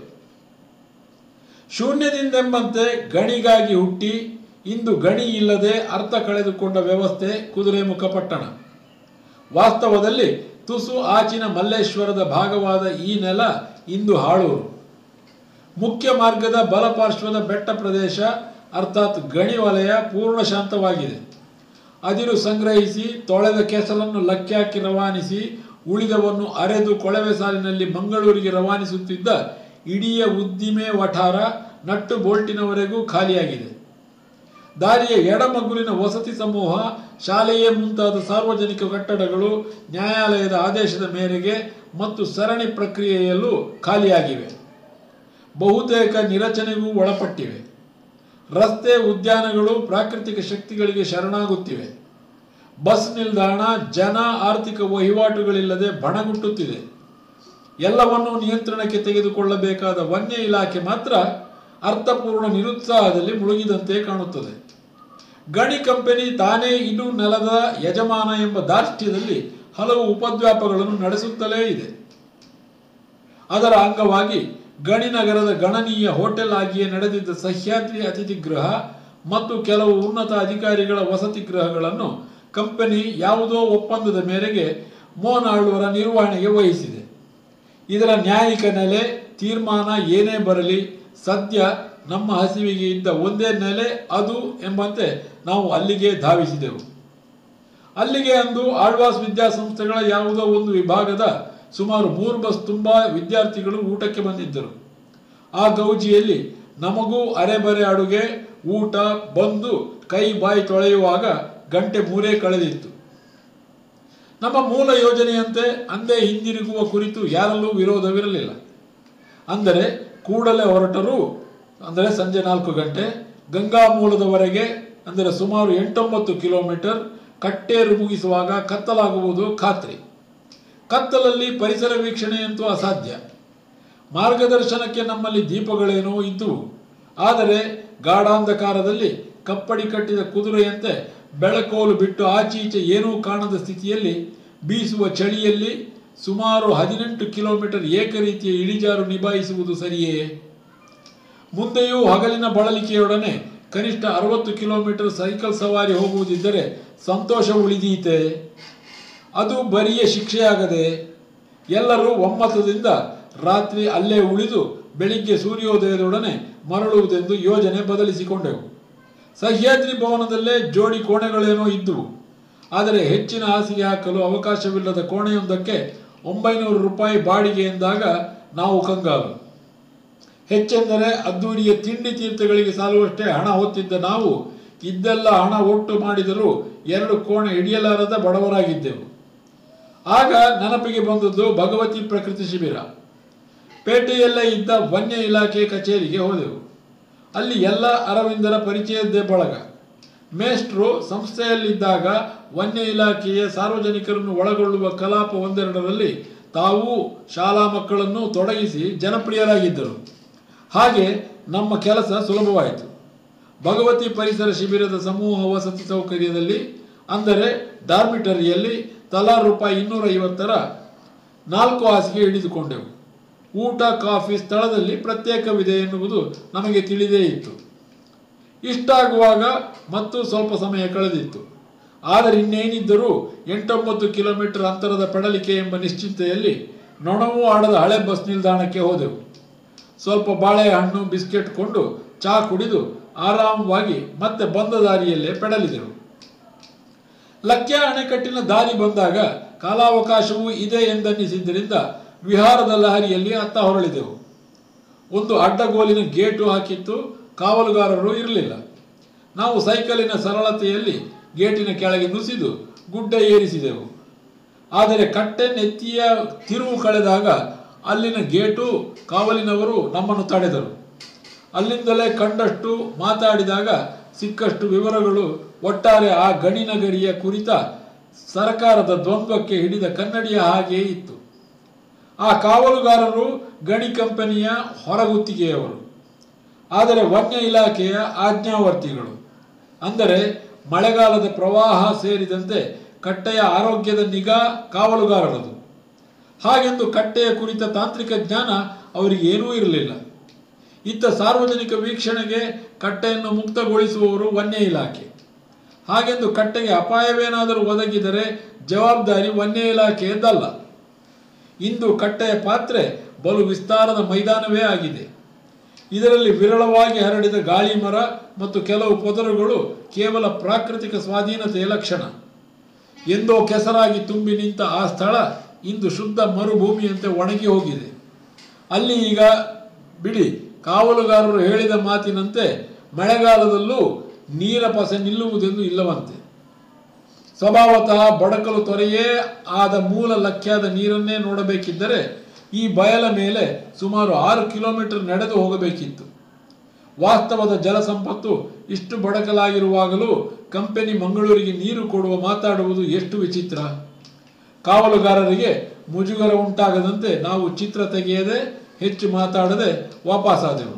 ಶೂನ್ಯದಿಂದೆಂಬಂತೆ ಗಣಿಗಾಗಿ ಹುಟ್ಟಿ ಇಂದು ಗಣಿ ಇಲ್ಲದೆ ಅರ್ಥ ಕಳೆದುಕೊಂಡ ವ್ಯವಸ್ಥೆ ಕುದುರೆಮುಖ ಪಟ್ಟಣ ವಾಸ್ತವದಲ್ಲಿ ತುಸು ಆಚಿನ ಮಲ್ಲೇಶ್ವರದ ಭಾಗವಾದ ಈ ನೆಲ ಇಂದು ಹಾಳೂರು ಮುಖ್ಯ ಮಾರ್ಗದ ಬಲಪಾರ್ಶ್ವದ ಬೆಟ್ಟ ಪ್ರದೇಶ ಅರ್ಥಾತ್ ಗಣಿ ವಲಯ ಪೂರ್ಣ ಶಾಂತವಾಗಿದೆ ಅದಿರು ಸಂಗ್ರಹಿಸಿ ತೊಳೆದ ಕೆಸಲನ್ನು ಲಕ್ಕ್ಯಾಕಿ ರವಾನಿಸಿ ಉಳಿದವನ್ನು ಅರೆದು ಕೊಳವೆ ಸಾಲಿನಲ್ಲಿ ಮಂಗಳೂರಿಗೆ ರವಾನಿಸುತ್ತಿದ್ದ ಇಡೀ ಉದ್ದಿಮೆ ವಠಾರ ನಟ್ಟು ಬೋಲ್ಟಿನವರೆಗೂ ಖಾಲಿಯಾಗಿದೆ ದಾರಿಯ ಎಡಮಗ್ಗುಲಿನ ವಸತಿ ಸಮೂಹ ಶಾಲೆಯೇ ಮುಂತಾದ ಸಾರ್ವಜನಿಕ ಕಟ್ಟಡಗಳು ನ್ಯಾಯಾಲಯದ ಆದೇಶದ ಮೇರೆಗೆ ಮತ್ತು ಸರಣಿ ಪ್ರಕ್ರಿಯೆಯಲ್ಲೂ ಖಾಲಿಯಾಗಿವೆ ಬಹುತೇಕ ನಿರಚನೆಗೂ ಒಳಪಟ್ಟಿವೆ ರಸ್ತೆ ಉದ್ಯಾನಗಳು ಪ್ರಾಕೃತಿಕ ಶಕ್ತಿಗಳಿಗೆ ಶರಣಾಗುತ್ತಿವೆ ಬಸ್ ನಿಲ್ದಾಣ ಜನ ಆರ್ಥಿಕ ವಹಿವಾಟುಗಳಿಲ್ಲದೆ ಬಣಗುಟ್ಟುತ್ತಿದೆ ಎಲ್ಲವನ್ನೂ ನಿಯಂತ್ರಣಕ್ಕೆ ತೆಗೆದುಕೊಳ್ಳಬೇಕಾದ ವನ್ಯ ಇಲಾಖೆ ಮಾತ್ರ ಅರ್ಥಪೂರ್ಣ ನಿರುತ್ಸಾಹದಲ್ಲಿ ಮುಳುಗಿದಂತೆ ಕಾಣುತ್ತದೆ ಗಣಿ ಕಂಪನಿ ತಾನೇ ಇನ್ನೂ ನೆಲದ ಯಜಮಾನ ಎಂಬ ದಾರ್ಷ್ಟ್ಯದಲ್ಲಿ ಹಲವು ಉಪದ್ವ್ಯಾಪಗಳನ್ನು ನಡೆಸುತ್ತಲೇ ಇದೆ ಅದರ ಅಂಗವಾಗಿ ಗಣಿನಗರದ ಗಣನೀಯ ಹೋಟೆಲ್ ಆಗಿಯೇ ನಡೆದಿದ್ದ ಸಹ್ಯಾದ್ರಿ ಅತಿಥಿ ಗೃಹ ಮತ್ತು ಕೆಲವು ಉನ್ನತ ಅಧಿಕಾರಿಗಳ ವಸತಿ ಗೃಹಗಳನ್ನು ಕಂಪನಿ ಯಾವುದೋ ಒಪ್ಪಂದದ ಮೇರೆಗೆ ಮೋಹನ್ ಆಳ್ವರ ನಿರ್ವಹಣೆಗೆ ವಹಿಸಿದೆ ಇದರ ನ್ಯಾಯಿಕ ನೆಲೆ ತೀರ್ಮಾನ ಏನೇ ಬರಲಿ ಸದ್ಯ ನಮ್ಮ ಹಸಿವಿಗೆ ಇದ್ದ ಒಂದೇ ನೆಲೆ ಅದು ಎಂಬಂತೆ ನಾವು ಅಲ್ಲಿಗೆ ಧಾವಿಸಿದೆವು ಅಲ್ಲಿಗೆ ಅಂದು ಆಳ್ವಾಸ್ ವಿದ್ಯಾಸಂಸ್ಥೆಗಳ ಯಾವುದೋ ಒಂದು ವಿಭಾಗದ ಸುಮಾರು ಮೂರು ಬಸ್ ತುಂಬ ವಿದ್ಯಾರ್ಥಿಗಳು ಊಟಕ್ಕೆ ಬಂದಿದ್ದರು ಆ ಗೌಜಿಯಲ್ಲಿ ನಮಗೂ ಅರೆಬರೆ ಅಡುಗೆ ಊಟ ಬಂದು ಕೈ ಬಾಯಿ ತೊಳೆಯುವಾಗ ಗಂಟೆ ಮೂರೇ ಕಳೆದಿತ್ತು ನಮ್ಮ ಮೂಲ ಯೋಜನೆಯಂತೆ ಅಂದೇ ಹಿಂದಿರುಗುವ ಕುರಿತು ಯಾರಲ್ಲೂ ವಿರೋಧವಿರಲಿಲ್ಲ ಅಂದರೆ ಕೂಡಲೇ ಹೊರಟರು ಅಂದರೆ ಸಂಜೆ ನಾಲ್ಕು ಗಂಟೆ ಗಂಗಾ ಮೂಲದವರೆಗೆ ಅಂದರೆ ಸುಮಾರು ಎಂಟೊಂಬತ್ತು ಕಿಲೋಮೀಟರ್ ಕಟ್ಟೇರು ಮುಗಿಸುವಾಗ ಕತ್ತಲಾಗುವುದು ಖಾತ್ರಿ ಕತ್ತಲಲ್ಲಿ ಪರಿಸರ ವೀಕ್ಷಣೆಯಂತೂ ಅಸಾಧ್ಯ ಮಾರ್ಗದರ್ಶನಕ್ಕೆ ನಮ್ಮಲ್ಲಿ ದೀಪಗಳೇನೋ ಇದ್ದುವು ಆದರೆ ಗಾಢಾಂಧಕಾರದಲ್ಲಿ ಕಪ್ಪಡಿ ಕಟ್ಟಿದ ಕುದುರೆಯಂತೆ ಬೆಳಕೋಲು ಬಿಟ್ಟು ಆಚೀಚೆ ಏನೂ ಕಾಣದ ಸ್ಥಿತಿಯಲ್ಲಿ ಬೀಸುವ ಚಳಿಯಲ್ಲಿ ಸುಮಾರು ಹದಿನೆಂಟು ಕಿಲೋಮೀಟರ್ ಏಕರೀತಿಯ ಇಳಿಜಾರು ನಿಭಾಯಿಸುವುದು ಸರಿಯೇ ಮುಂದೆಯೂ ಹಗಲಿನ ಬಳಲಿಕೆಯೊಡನೆ ಕನಿಷ್ಠ ಅರವತ್ತು ಕಿಲೋಮೀಟರ್ ಸೈಕಲ್ ಸವಾರಿ ಹೋಗುವುದಿದ್ದರೆ ಸಂತೋಷ ಉಳಿದೀತೆ ಅದು ಬರಿಯ ಶಿಕ್ಷೆಯಾಗದೆ ಎಲ್ಲರೂ ಒಮ್ಮತದಿಂದ ರಾತ್ರಿ ಅಲ್ಲೇ ಉಳಿದು ಬೆಳಿಗ್ಗೆ ಸೂರ್ಯೋದಯದೊಡನೆ ಮರಳುವುದೆಂದು ಯೋಜನೆ ಬದಲಿಸಿಕೊಂಡೆವು ಸಹ್ಯಾದ್ರಿ ಭವನದಲ್ಲೇ ಜೋಡಿ ಕೋಣೆಗಳೇನೋ ಇದ್ದುವು ಆದರೆ ಹೆಚ್ಚಿನ ಹಾಸಿಗೆ ಹಾಕಲು ಅವಕಾಶವಿಲ್ಲದ ಕೋಣೆಯೊಂದಕ್ಕೆ ಒಂಬೈನೂರು ರೂಪಾಯಿ ಬಾಡಿಗೆ ಎಂದಾಗ ನಾವು ಕಂಗಾಲು ಹೆಚ್ಚೆಂದರೆ ಅದ್ದೂರಿಯ ತಿಂಡಿ ತೀರ್ಥಗಳಿಗೆ ಸಾಲುವಷ್ಟೇ ಹಣ ಹೊತ್ತಿದ್ದ ನಾವು ಇದ್ದೆಲ್ಲ ಹಣ ಒಟ್ಟು ಮಾಡಿದರೂ ಎರಡು ಕೋಣೆ ಹಿಡಿಯಲಾರದ ಬಡವರಾಗಿದ್ದೆವು ಆಗ ನೆನಪಿಗೆ ಬಂದದ್ದು ಭಗವತಿ ಪ್ರಕೃತಿ ಶಿಬಿರ ಪೇಟೆಯಲ್ಲೇ ಇದ್ದ ವನ್ಯ ಇಲಾಖೆ ಕಚೇರಿಗೆ ಹೋದೆವು ಅಲ್ಲಿ ಎಲ್ಲ ಅರವಿಂದರ ಪರಿಚಯದ್ದೇ ಬಳಗ ಮೇಷ್ಟ್ರು ಸಂಸ್ಥೆಯಲ್ಲಿದ್ದಾಗ ವನ್ಯ ಇಲಾಖೆಯ ಸಾರ್ವಜನಿಕರನ್ನು ಒಳಗೊಳ್ಳುವ ಕಲಾಪ ಒಂದೆರಡರಲ್ಲಿ ತಾವು ಶಾಲಾ ಮಕ್ಕಳನ್ನು ತೊಡಗಿಸಿ ಜನಪ್ರಿಯರಾಗಿದ್ದರು ಹಾಗೆ ನಮ್ಮ ಕೆಲಸ ಸುಲಭವಾಯಿತು ಭಗವತಿ ಪರಿಸರ ಶಿಬಿರದ ಸಮೂಹ ವಸತಿ ಸೌಕರ್ಯದಲ್ಲಿ ಅಂದರೆ ಡಾರ್ಮಿಟರಿಯಲ್ಲಿ ತಲಾ ರೂಪಾಯಿ ಇನ್ನೂರ ಐವತ್ತರ ನಾಲ್ಕು ಹಾಸಿಗೆ ಹಿಡಿದುಕೊಂಡೆವು ಊಟ ಕಾಫಿ ಸ್ಥಳದಲ್ಲಿ ಪ್ರತ್ಯೇಕವಿದೆ ಎನ್ನುವುದು ನಮಗೆ ತಿಳಿದೇ ಇತ್ತು ಇಷ್ಟಾಗುವಾಗ ಮತ್ತು ಸ್ವಲ್ಪ ಸಮಯ ಕಳೆದಿತ್ತು ಆದರೆ ಇನ್ನೇನಿದ್ದರೂ ಎಂಟೊಂಬತ್ತು ಕಿಲೋಮೀಟರ್ ಅಂತರದ ಪಡಲಿಕೆ ಎಂಬ ನಿಶ್ಚಿಂತೆಯಲ್ಲಿ ನೊಣವೂ ಆಡದ ಹಳೆ ಬಸ್ ನಿಲ್ದಾಣಕ್ಕೆ ಹೋದೆವು ಸ್ವಲ್ಪ ಬಾಳೆಹಣ್ಣು ಬಿಸ್ಕೆಟ್ ಕೊಂಡು ಚಹಾ ಕುಡಿದು ಆರಾಮವಾಗಿ ಮತ್ತೆ ಬಂದ ದಾರಿಯಲ್ಲೇ ಪೆಡಲಿದೆವು ಲಕ್ಯ ಅಣೆಕಟ್ಟಿನ ದಾರಿ ಬಂದಾಗ ಕಾಲಾವಕಾಶವೂ ಇದೆ ಎಂದನ್ನಿಸಿದ್ದರಿಂದ ವಿಹಾರದ ಲಹರಿಯಲ್ಲಿ ಅತ್ತ ಹೊರಳಿದೆವು ಒಂದು ಅಡ್ಡಗೋಲಿನ ಗೇಟು ಹಾಕಿತ್ತು ಕಾವಲುಗಾರರು ಇರಲಿಲ್ಲ ನಾವು ಸೈಕಲಿನ ಸರಳತೆಯಲ್ಲಿ ಗೇಟಿನ ಕೆಳಗೆ ನುಸಿದು ಗುಡ್ಡ ಏರಿಸಿದೆವು ಆದರೆ ಕಟ್ಟೆ ನೆತ್ತಿಯ ತಿರುವು ಕಳೆದಾಗ ಅಲ್ಲಿನ ಗೇಟು ಕಾವಲಿನವರು ನಮ್ಮನ್ನು ತಡೆದರು ಅಲ್ಲಿಂದಲೇ ಕಂಡಷ್ಟು ಮಾತಾಡಿದಾಗ ಸಿಕ್ಕಷ್ಟು ವಿವರಗಳು ಒಟ್ಟಾರೆ ಆ ಗಣಿನಗರಿಯ ಕುರಿತ ಸರಕಾರದ ದ್ವಂದ್ವಕ್ಕೆ ಹಿಡಿದ ಕನ್ನಡಿಯ ಹಾಗೆಯೇ ಇತ್ತು ಆ ಕಾವಲುಗಾರರು ಗಣಿ ಕಂಪನಿಯ ಹೊರಗುತ್ತಿಗೆಯವರು ಆದರೆ ವನ್ಯ ಇಲಾಖೆಯ ಆಜ್ಞಾವರ್ತಿಗಳು ಅಂದರೆ ಮಳೆಗಾಲದ ಪ್ರವಾಹ ಸೇರಿದಂತೆ ಕಟ್ಟೆಯ ಆರೋಗ್ಯದ ನಿಗಾ ಕಾವಲುಗಾರರದು ಹಾಗೆಂದು ಕಟ್ಟೆಯ ಕುರಿತ ತಾಂತ್ರಿಕ ಜ್ಞಾನ ಅವರಿಗೆ ಏನೂ ಇರಲಿಲ್ಲ ಇತ್ತ ಸಾರ್ವಜನಿಕ ವೀಕ್ಷಣೆಗೆ ಕಟ್ಟೆಯನ್ನು ಮುಕ್ತಗೊಳಿಸುವವರು ವನ್ಯ ಇಲಾಖೆ ಹಾಗೆಂದು ಕಟ್ಟೆಗೆ ಅಪಾಯವೇನಾದರೂ ಒದಗಿದರೆ ಜವಾಬ್ದಾರಿ ವನ್ಯ ಇಲಾಖೆಯದ್ದಲ್ಲ ಇಂದು ಕಟ್ಟೆಯ ಪಾತ್ರೆ ಬಲು ವಿಸ್ತಾರದ ಮೈದಾನವೇ ಆಗಿದೆ ಇದರಲ್ಲಿ ವಿರಳವಾಗಿ ಹರಡಿದ ಗಾಳಿ ಮರ ಮತ್ತು ಕೆಲವು ಪೊದರುಗಳು ಕೇವಲ ಪ್ರಾಕೃತಿಕ ಸ್ವಾಧೀನತೆಯ ಲಕ್ಷಣ ಎಂದೋ ಕೆಸರಾಗಿ ತುಂಬಿ ನಿಂತ ಆ ಸ್ಥಳ ಇಂದು ಶುದ್ಧ ಮರುಭೂಮಿಯಂತೆ ಒಣಗಿ ಹೋಗಿದೆ ಅಲ್ಲಿ ಈಗ ಬಿಡಿ ಕಾವಲುಗಾರರು ಹೇಳಿದ ಮಾತಿನಂತೆ ಮಳೆಗಾಲದಲ್ಲೂ ನೀರ ಪಸೆ ನಿಲ್ಲುವುದೆಂದು ಇಲ್ಲವಂತೆ ಸ್ವಭಾವತಃ ಬಡಕಲು ತೊರೆಯೇ ಆದ ಮೂಲ ಲಕ್ಷ್ಯದ ನೀರನ್ನೇ ನೋಡಬೇಕಿದ್ದರೆ ಈ ಬಯಲ ಮೇಲೆ ಸುಮಾರು ಆರು ಕಿಲೋಮೀಟರ್ ನಡೆದು ಹೋಗಬೇಕಿತ್ತು ವಾಸ್ತವದ ಜಲ ಸಂಪತ್ತು ಇಷ್ಟು ಬಡಕಲಾಗಿರುವಾಗಲೂ ಕಂಪನಿ ಮಂಗಳೂರಿಗೆ ನೀರು ಕೊಡುವ ಮಾತಾಡುವುದು ಎಷ್ಟು ವಿಚಿತ್ರ ಕಾವಲುಗಾರರಿಗೆ ಮುಜುಗರ ಉಂಟಾಗದಂತೆ ನಾವು ಚಿತ್ರ ತೆಗೆಯದೆ ಹೆಚ್ಚು ಮಾತಾಡದೆ ವಾಪಸ್ಸಾದೆವು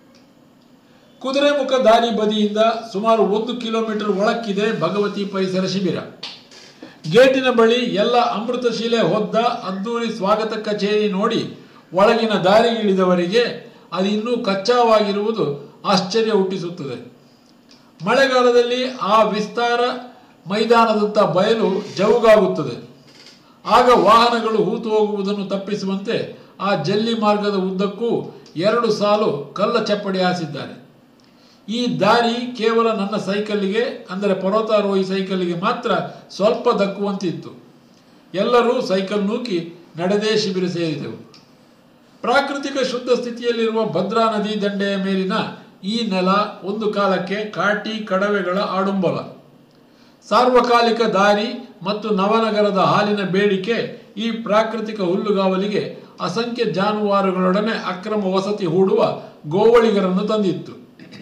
ಕುದುರೆಮುಖ ದಾರಿ ಬದಿಯಿಂದ ಸುಮಾರು ಒಂದು ಕಿಲೋಮೀಟರ್ ಒಳಕ್ಕಿದೆ ಭಗವತಿ ಪರಿಸರ ಶಿಬಿರ ಗೇಟಿನ ಬಳಿ ಎಲ್ಲ ಅಮೃತಶಿಲೆ ಹೊದ್ದ ಅದ್ದೂರಿ ಸ್ವಾಗತ ಕಚೇರಿ ನೋಡಿ ಒಳಗಿನ ದಾರಿ ಇಳಿದವರಿಗೆ ಅದು ಇನ್ನೂ ಕಚ್ಚಾವಾಗಿರುವುದು ಆಶ್ಚರ್ಯ ಹುಟ್ಟಿಸುತ್ತದೆ ಮಳೆಗಾಲದಲ್ಲಿ ಆ ವಿಸ್ತಾರ ಮೈದಾನದಂಥ ಬಯಲು ಜವುಗಾಗುತ್ತದೆ ಆಗ ವಾಹನಗಳು ಹೂತು ಹೋಗುವುದನ್ನು ತಪ್ಪಿಸುವಂತೆ ಆ ಜಲ್ಲಿ ಮಾರ್ಗದ ಉದ್ದಕ್ಕೂ ಎರಡು ಸಾಲು ಕಲ್ಲ ಚಪ್ಪಡಿ ಹಾಸಿದ್ದಾರೆ ಈ ದಾರಿ ಕೇವಲ ನನ್ನ ಸೈಕಲ್ಲಿಗೆ ಅಂದರೆ ಪರ್ವತಾರೋಹಿ ಸೈಕಲ್ಲಿಗೆ ಮಾತ್ರ ಸ್ವಲ್ಪ ದಕ್ಕುವಂತಿತ್ತು ಎಲ್ಲರೂ ಸೈಕಲ್ ನೂಕಿ ನಡೆದೇ ಶಿಬಿರ ಸೇರಿದೆವು ಪ್ರಾಕೃತಿಕ ಶುದ್ಧ ಸ್ಥಿತಿಯಲ್ಲಿರುವ ಭದ್ರಾ ನದಿ ದಂಡೆಯ ಮೇಲಿನ ಈ ನೆಲ ಒಂದು ಕಾಲಕ್ಕೆ ಕಾಟಿ ಕಡವೆಗಳ ಆಡುಂಬಲ ಸಾರ್ವಕಾಲಿಕ ದಾರಿ ಮತ್ತು ನವನಗರದ ಹಾಲಿನ ಬೇಡಿಕೆ ಈ ಪ್ರಾಕೃತಿಕ ಹುಲ್ಲುಗಾವಲಿಗೆ ಅಸಂಖ್ಯ ಜಾನುವಾರುಗಳೊಡನೆ ಅಕ್ರಮ ವಸತಿ ಹೂಡುವ ಗೋವಳಿಗರನ್ನು ತಂದಿತ್ತು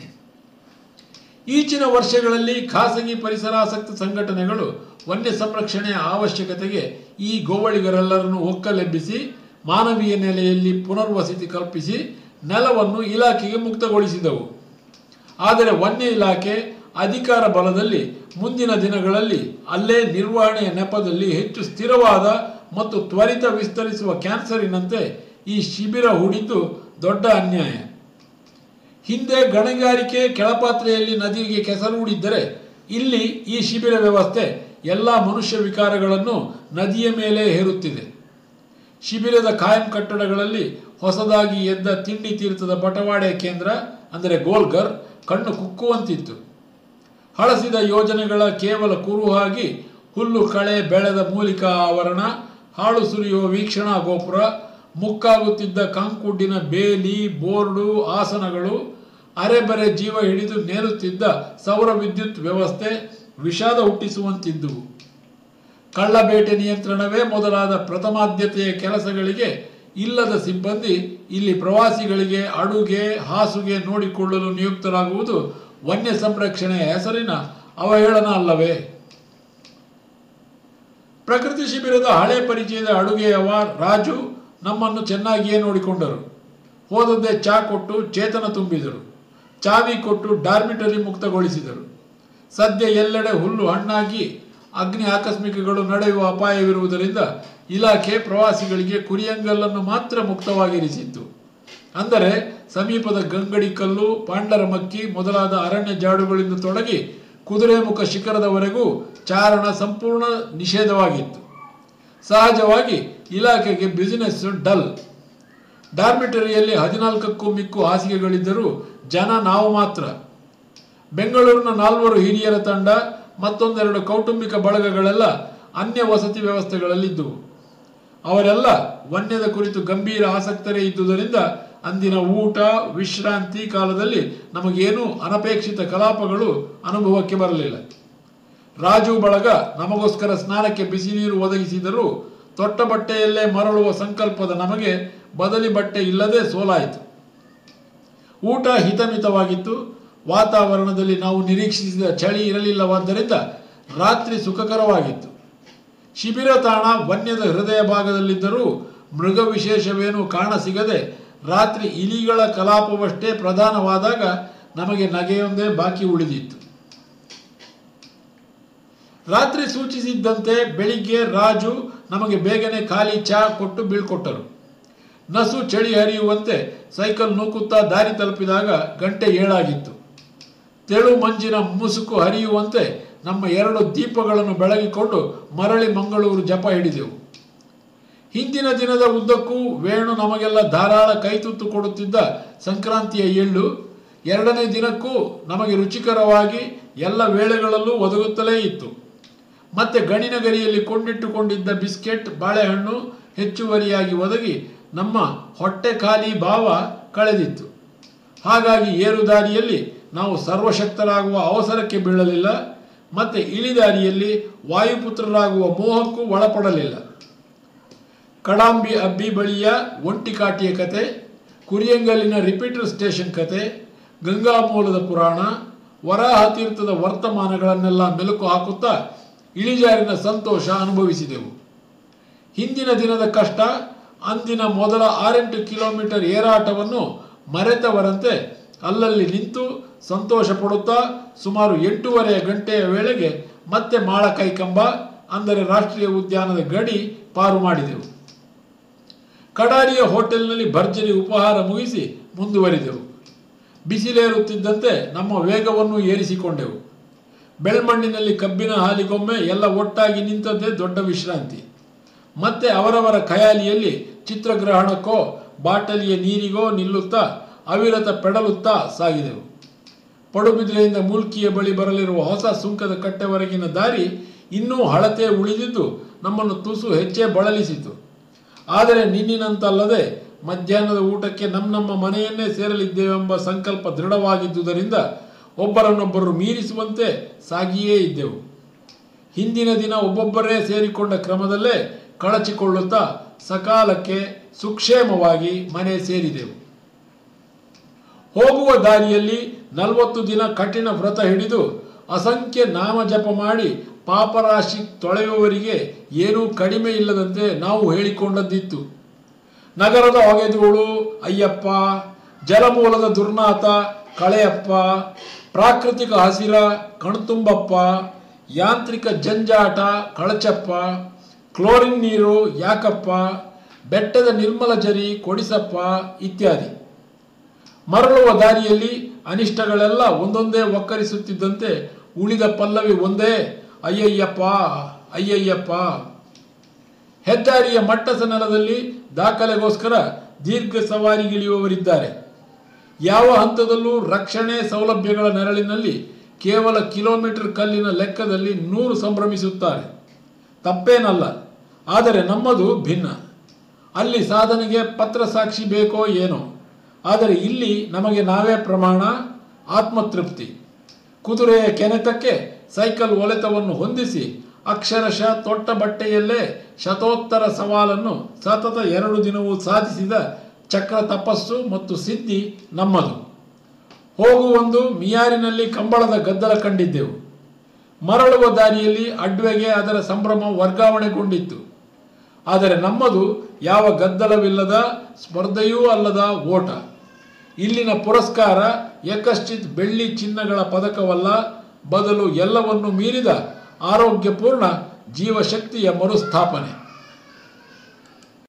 ಈಚಿನ ವರ್ಷಗಳಲ್ಲಿ ಖಾಸಗಿ ಪರಿಸರಾಸಕ್ತ ಸಂಘಟನೆಗಳು ವನ್ಯ ಸಂರಕ್ಷಣೆಯ ಅವಶ್ಯಕತೆಗೆ ಈ ಗೋವಳಿಗರೆಲ್ಲರನ್ನು ಒಕ್ಕಲೆಬ್ಬಿಸಿ ಮಾನವೀಯ ನೆಲೆಯಲ್ಲಿ ಪುನರ್ವಸತಿ ಕಲ್ಪಿಸಿ ನೆಲವನ್ನು ಇಲಾಖೆಗೆ ಮುಕ್ತಗೊಳಿಸಿದವು ಆದರೆ ವನ್ಯ ಇಲಾಖೆ ಅಧಿಕಾರ ಬಲದಲ್ಲಿ ಮುಂದಿನ ದಿನಗಳಲ್ಲಿ ಅಲ್ಲೇ ನಿರ್ವಹಣೆಯ ನೆಪದಲ್ಲಿ ಹೆಚ್ಚು ಸ್ಥಿರವಾದ ಮತ್ತು ತ್ವರಿತ ವಿಸ್ತರಿಸುವ ಕ್ಯಾನ್ಸರಿನಂತೆ ಈ ಶಿಬಿರ ಹೂಡಿದ್ದು ದೊಡ್ಡ ಅನ್ಯಾಯ ಹಿಂದೆ ಗಣಿಗಾರಿಕೆ ಕೆಳಪಾತ್ರೆಯಲ್ಲಿ ನದಿಗೆ ಕೆಸರು ಹೂಡಿದ್ದರೆ ಇಲ್ಲಿ ಈ ಶಿಬಿರ ವ್ಯವಸ್ಥೆ ಎಲ್ಲ ಮನುಷ್ಯ ವಿಕಾರಗಳನ್ನು ನದಿಯ ಮೇಲೆ ಹೇರುತ್ತಿದೆ ಶಿಬಿರದ ಕಾಯಂ ಕಟ್ಟಡಗಳಲ್ಲಿ ಹೊಸದಾಗಿ ಎದ್ದ ತಿಂಡಿ ತೀರ್ಥದ ಬಟವಾಡೆ ಕೇಂದ್ರ ಅಂದರೆ ಗೋಲ್ಗರ್ ಕಣ್ಣು ಕುಕ್ಕುವಂತಿತ್ತು ಹಳಸಿದ ಯೋಜನೆಗಳ ಕೇವಲ ಕುರುಹಾಗಿ ಹುಲ್ಲು ಕಳೆ ಬೆಳೆದ ಮೂಲಿಕಾ ಆವರಣ ಹಾಳು ಸುರಿಯುವ ವೀಕ್ಷಣಾ ಗೋಪುರ ಮುಕ್ಕಾಗುತ್ತಿದ್ದ ಕಾಂಕುಡ್ಡಿನ ಬೇಲಿ ಬೋರ್ಡು ಆಸನಗಳು ಅರೆಬರೆ ಜೀವ ಹಿಡಿದು ನೇರುತ್ತಿದ್ದ ಸೌರ ವಿದ್ಯುತ್ ವ್ಯವಸ್ಥೆ ವಿಷಾದ ಹುಟ್ಟಿಸುವಂತಿದ್ದುವು ಕಳ್ಳಬೇಟೆ ನಿಯಂತ್ರಣವೇ ಮೊದಲಾದ ಪ್ರಥಮಾದ್ಯತೆಯ ಕೆಲಸಗಳಿಗೆ ಇಲ್ಲದ ಸಿಬ್ಬಂದಿ ಇಲ್ಲಿ ಪ್ರವಾಸಿಗಳಿಗೆ ಅಡುಗೆ ಹಾಸುಗೆ ನೋಡಿಕೊಳ್ಳಲು ನಿಯುಕ್ತರಾಗುವುದು ವನ್ಯ ಸಂರಕ್ಷಣೆಯ ಹೆಸರಿನ ಅವಹೇಳನ ಅಲ್ಲವೇ ಪ್ರಕೃತಿ ಶಿಬಿರದ ಹಳೆ ಪರಿಚಯದ ಅಡುಗೆಯವ ರಾಜು ನಮ್ಮನ್ನು ಚೆನ್ನಾಗಿಯೇ ನೋಡಿಕೊಂಡರು ಹೋದದ್ದೇ ಚಾ ಕೊಟ್ಟು ಚೇತನ ತುಂಬಿದರು ಚಾವಿ ಕೊಟ್ಟು ಡಾರ್ಮಿಟರಿ ಮುಕ್ತಗೊಳಿಸಿದರು ಸದ್ಯ ಎಲ್ಲೆಡೆ ಹುಲ್ಲು ಹಣ್ಣಾಗಿ ಅಗ್ನಿ ಆಕಸ್ಮಿಕಗಳು ನಡೆಯುವ ಅಪಾಯವಿರುವುದರಿಂದ ಇಲಾಖೆ ಪ್ರವಾಸಿಗಳಿಗೆ ಕುರಿಯಂಗಲ್ಲನ್ನು ಮಾತ್ರ ಮುಕ್ತವಾಗಿರಿಸಿತ್ತು ಅಂದರೆ ಸಮೀಪದ ಗಂಗಡಿ ಕಲ್ಲು ಪಾಂಡರಮಕ್ಕಿ ಮೊದಲಾದ ಅರಣ್ಯ ಜಾಡುಗಳಿಂದ ತೊಡಗಿ ಕುದುರೆಮುಖ ಶಿಖರದವರೆಗೂ ಚಾರಣ ಸಂಪೂರ್ಣ ನಿಷೇಧವಾಗಿತ್ತು ಸಹಜವಾಗಿ ಇಲಾಖೆಗೆ ಬಿಸಿನೆಸ್ ಡಲ್ ಡಾರ್ಮಿಟರಿಯಲ್ಲಿ ಹದಿನಾಲ್ಕಕ್ಕೂ ಮಿಕ್ಕು ಹಾಸಿಗೆಗಳಿದ್ದರೂ ಜನ ನಾವು ಮಾತ್ರ ಬೆಂಗಳೂರಿನ ನಾಲ್ವರು ಹಿರಿಯರ ತಂಡ ಮತ್ತೊಂದೆರಡು ಕೌಟುಂಬಿಕ ಬಳಗಗಳೆಲ್ಲ ಅನ್ಯ ವಸತಿ ವ್ಯವಸ್ಥೆಗಳಲ್ಲಿದ್ದುವು ಅವರೆಲ್ಲ ವನ್ಯದ ಕುರಿತು ಗಂಭೀರ ಆಸಕ್ತರೇ ಇದ್ದುದರಿಂದ ಅಂದಿನ ಊಟ ವಿಶ್ರಾಂತಿ ಕಾಲದಲ್ಲಿ ನಮಗೇನೂ ಅನಪೇಕ್ಷಿತ ಕಲಾಪಗಳು ಅನುಭವಕ್ಕೆ ಬರಲಿಲ್ಲ ರಾಜು ಬಳಗ ನಮಗೋಸ್ಕರ ಸ್ನಾನಕ್ಕೆ ಬಿಸಿ ನೀರು ಒದಗಿಸಿದರೂ ತೊಟ್ಟ ಬಟ್ಟೆಯಲ್ಲೇ ಮರಳುವ ಸಂಕಲ್ಪದ ನಮಗೆ ಬದಲಿ ಬಟ್ಟೆ ಇಲ್ಲದೆ ಸೋಲಾಯಿತು ಊಟ ಹಿತಮಿತವಾಗಿತ್ತು ವಾತಾವರಣದಲ್ಲಿ ನಾವು ನಿರೀಕ್ಷಿಸಿದ ಚಳಿ ಇರಲಿಲ್ಲವಾದ್ದರಿಂದ ರಾತ್ರಿ ಸುಖಕರವಾಗಿತ್ತು ಶಿಬಿರ ತಾಣ ವನ್ಯದ ಹೃದಯ ಭಾಗದಲ್ಲಿದ್ದರೂ ಮೃಗ ವಿಶೇಷವೇನೂ ಕಾಣಸಿಗದೆ ರಾತ್ರಿ ಇಲಿಗಳ ಕಲಾಪವಷ್ಟೇ ಪ್ರಧಾನವಾದಾಗ ನಮಗೆ ನಗೆಯೊಂದೇ ಬಾಕಿ ಉಳಿದಿತ್ತು ರಾತ್ರಿ ಸೂಚಿಸಿದ್ದಂತೆ ಬೆಳಿಗ್ಗೆ ರಾಜು ನಮಗೆ ಬೇಗನೆ ಖಾಲಿ ಚಹಾ ಕೊಟ್ಟು ಬೀಳ್ಕೊಟ್ಟರು ನಸು ಚಳಿ ಹರಿಯುವಂತೆ ಸೈಕಲ್ ನೂಕುತ್ತಾ ದಾರಿ ತಲುಪಿದಾಗ ಗಂಟೆ ಏಳಾಗಿತ್ತು ತೆಳು ಮಂಜಿನ ಮುಸುಕು ಹರಿಯುವಂತೆ ನಮ್ಮ ಎರಡು ದೀಪಗಳನ್ನು ಬೆಳಗಿಕೊಂಡು ಮರಳಿ ಮಂಗಳೂರು ಜಪ ಹಿಡಿದೆವು ಹಿಂದಿನ ದಿನದ ಉದ್ದಕ್ಕೂ ವೇಣು ನಮಗೆಲ್ಲ ಧಾರಾಳ ಕೈತುತ್ತು ಕೊಡುತ್ತಿದ್ದ ಸಂಕ್ರಾಂತಿಯ ಎಳ್ಳು ಎರಡನೇ ದಿನಕ್ಕೂ ನಮಗೆ ರುಚಿಕರವಾಗಿ ಎಲ್ಲ ವೇಳೆಗಳಲ್ಲೂ ಒದಗುತ್ತಲೇ ಇತ್ತು ಮತ್ತೆ ಗಣಿನಗರಿಯಲ್ಲಿ ಕೊಂಡಿಟ್ಟುಕೊಂಡಿದ್ದ ಬಿಸ್ಕೆಟ್ ಬಾಳೆಹಣ್ಣು ಹೆಚ್ಚುವರಿಯಾಗಿ ಒದಗಿ ನಮ್ಮ ಹೊಟ್ಟೆ ಖಾಲಿ ಭಾವ ಕಳೆದಿತ್ತು ಹಾಗಾಗಿ ಏರುದಾರಿಯಲ್ಲಿ ನಾವು ಸರ್ವಶಕ್ತರಾಗುವ ಅವಸರಕ್ಕೆ ಬೀಳಲಿಲ್ಲ ಮತ್ತೆ ಇಳಿದಾರಿಯಲ್ಲಿ ವಾಯುಪುತ್ರರಾಗುವ ಮೋಹಕ್ಕೂ ಒಳಪಡಲಿಲ್ಲ ಕಡಾಂಬಿ ಅಬ್ಬಿ ಬಳಿಯ ಒಂಟಿಕಾಟಿಯ ಕತೆ ಕುರಿಯಂಗಲಿನ ರಿಪೀಟರ್ ಸ್ಟೇಷನ್ ಕತೆ ಗಂಗಾಮೂಲದ ಪುರಾಣ ವರಾಹ ತೀರ್ಥದ ವರ್ತಮಾನಗಳನ್ನೆಲ್ಲ ಮೆಲುಕು ಹಾಕುತ್ತಾ ಇಳಿಜಾರಿನ ಸಂತೋಷ ಅನುಭವಿಸಿದೆವು ಹಿಂದಿನ ದಿನದ ಕಷ್ಟ ಅಂದಿನ ಮೊದಲ ಆರೆಂಟು ಕಿಲೋಮೀಟರ್ ಏರಾಟವನ್ನು ಮರೆತವರಂತೆ ಅಲ್ಲಲ್ಲಿ ನಿಂತು ಸಂತೋಷ ಪಡುತ್ತಾ ಸುಮಾರು ಎಂಟೂವರೆಯ ಗಂಟೆಯ ವೇಳೆಗೆ ಮತ್ತೆ ಮಾಳ ಕೈಕಂಬ ಅಂದರೆ ರಾಷ್ಟ್ರೀಯ ಉದ್ಯಾನದ ಗಡಿ ಪಾರು ಮಾಡಿದೆವು ಕಡಾರಿಯ ಹೋಟೆಲ್ನಲ್ಲಿ ಭರ್ಜರಿ ಉಪಹಾರ ಮುಗಿಸಿ ಮುಂದುವರಿದೆವು ಬಿಸಿಲೇರುತ್ತಿದ್ದಂತೆ ನಮ್ಮ ವೇಗವನ್ನು ಏರಿಸಿಕೊಂಡೆವು ಬೆಳ್ಮಣ್ಣಿನಲ್ಲಿ ಕಬ್ಬಿನ ಹಾಲಿಗೊಮ್ಮೆ ಎಲ್ಲ ಒಟ್ಟಾಗಿ ನಿಂತದ್ದೇ ದೊಡ್ಡ ವಿಶ್ರಾಂತಿ ಮತ್ತೆ ಅವರವರ ಖಯಾಲಿಯಲ್ಲಿ ಚಿತ್ರಗ್ರಹಣಕ್ಕೋ ಬಾಟಲಿಯ ನೀರಿಗೋ ನಿಲ್ಲುತ್ತಾ ಅವಿರತ ಪೆಡಲುತ್ತಾ ಸಾಗಿದೆವು ಪಡುಬಿದ್ರೆಯಿಂದ ಮೂಲ್ಕಿಯ ಬಳಿ ಬರಲಿರುವ ಹೊಸ ಸುಂಕದ ಕಟ್ಟೆವರೆಗಿನ ದಾರಿ ಇನ್ನೂ ಹಳತೆ ಉಳಿದಿದ್ದು ನಮ್ಮನ್ನು ತುಸು ಹೆಚ್ಚೇ ಬಳಲಿಸಿತು ಆದರೆ ನಿನ್ನಿನಂತಲ್ಲದೆ ಮಧ್ಯಾಹ್ನದ ಊಟಕ್ಕೆ ನಮ್ಮ ನಮ್ಮ ಮನೆಯನ್ನೇ ಸೇರಲಿದ್ದೇವೆಂಬ ಸಂಕಲ್ಪ ದೃಢವಾಗಿದ್ದುದರಿಂದ ಒಬ್ಬರನ್ನೊಬ್ಬರು ಮೀರಿಸುವಂತೆ ಸಾಗಿಯೇ ಇದ್ದೆವು ಹಿಂದಿನ ದಿನ ಒಬ್ಬೊಬ್ಬರೇ ಸೇರಿಕೊಂಡ ಕ್ರಮದಲ್ಲೇ ಕಳಚಿಕೊಳ್ಳುತ್ತಾ ಸಕಾಲಕ್ಕೆ ಸುಕ್ಷೇಮವಾಗಿ ಮನೆ ಸೇರಿದೆವು ಹೋಗುವ ದಾರಿಯಲ್ಲಿ ನಲವತ್ತು ದಿನ ಕಠಿಣ ವ್ರತ ಹಿಡಿದು ಅಸಂಖ್ಯ ನಾಮ ಜಪ ಮಾಡಿ ಪಾಪರಾಶಿ ತೊಳೆಯುವವರಿಗೆ ಏನೂ ಕಡಿಮೆ ಇಲ್ಲದಂತೆ ನಾವು ಹೇಳಿಕೊಂಡದ್ದಿತ್ತು ನಗರದ ಹೊಗೆಧೂಳು ಅಯ್ಯಪ್ಪ ಜಲಮೂಲದ ದುರ್ನಾತ ಕಳೆಯಪ್ಪ ಪ್ರಾಕೃತಿಕ ಹಸಿರ ಕಣ್ತುಂಬಪ್ಪ ಯಾಂತ್ರಿಕ ಜಂಜಾಟ ಕಳಚಪ್ಪ ಕ್ಲೋರಿನ್ ನೀರು ಯಾಕಪ್ಪ ಬೆಟ್ಟದ ನಿರ್ಮಲ ಜರಿ ಕೊಡಿಸಪ್ಪ ಇತ್ಯಾದಿ ಮರಳುವ ದಾರಿಯಲ್ಲಿ ಅನಿಷ್ಟಗಳೆಲ್ಲ ಒಂದೊಂದೇ ಒಕ್ಕರಿಸುತ್ತಿದ್ದಂತೆ ಉಳಿದ ಪಲ್ಲವಿ ಒಂದೇ ಅಯ್ಯಯ್ಯಪ್ಪ ಅಯ್ಯಯ್ಯಪ್ಪ ಹೆದ್ದಾರಿಯ ಮಟ್ಟಸ ನೆಲದಲ್ಲಿ ದಾಖಲೆಗೋಸ್ಕರ ದೀರ್ಘ ಸವಾರಿಗಿಳಿಯುವವರಿದ್ದಾರೆ ಯಾವ ಹಂತದಲ್ಲೂ ರಕ್ಷಣೆ ಸೌಲಭ್ಯಗಳ ನೆರಳಿನಲ್ಲಿ ಕೇವಲ ಕಿಲೋಮೀಟರ್ ಕಲ್ಲಿನ ಲೆಕ್ಕದಲ್ಲಿ ನೂರು ಸಂಭ್ರಮಿಸುತ್ತಾರೆ ತಪ್ಪೇನಲ್ಲ ಆದರೆ ನಮ್ಮದು ಭಿನ್ನ ಅಲ್ಲಿ ಸಾಧನೆಗೆ ಪತ್ರ ಸಾಕ್ಷಿ ಬೇಕೋ ಏನೋ ಆದರೆ ಇಲ್ಲಿ ನಮಗೆ ನಾವೇ ಪ್ರಮಾಣ ಆತ್ಮತೃಪ್ತಿ ಕುದುರೆಯ ಕೆನೆತಕ್ಕೆ ಸೈಕಲ್ ಒಲೆತವನ್ನು ಹೊಂದಿಸಿ ಅಕ್ಷರಶಃ ತೊಟ್ಟ ಬಟ್ಟೆಯಲ್ಲೇ ಶತೋತ್ತರ ಸವಾಲನ್ನು ಸತತ ಎರಡು ದಿನವೂ ಸಾಧಿಸಿದ ಚಕ್ರ ತಪಸ್ಸು ಮತ್ತು ಸಿದ್ಧಿ ನಮ್ಮದು ಹೋಗುವೊಂದು ಮಿಯಾರಿನಲ್ಲಿ ಕಂಬಳದ ಗದ್ದಲ ಕಂಡಿದ್ದೆವು ಮರಳುವ ದಾರಿಯಲ್ಲಿ ಅಡ್ವೆಗೆ ಅದರ ಸಂಭ್ರಮ ವರ್ಗಾವಣೆಗೊಂಡಿತ್ತು ಆದರೆ ನಮ್ಮದು ಯಾವ ಗದ್ದಲವಿಲ್ಲದ ಸ್ಪರ್ಧೆಯೂ ಅಲ್ಲದ ಓಟ ಇಲ್ಲಿನ ಪುರಸ್ಕಾರ ಯಕಶ್ಚಿತ್ ಬೆಳ್ಳಿ ಚಿನ್ನಗಳ ಪದಕವಲ್ಲ ಬದಲು ಎಲ್ಲವನ್ನು ಮೀರಿದ ಆರೋಗ್ಯಪೂರ್ಣ ಜೀವಶಕ್ತಿಯ ಮರುಸ್ಥಾಪನೆ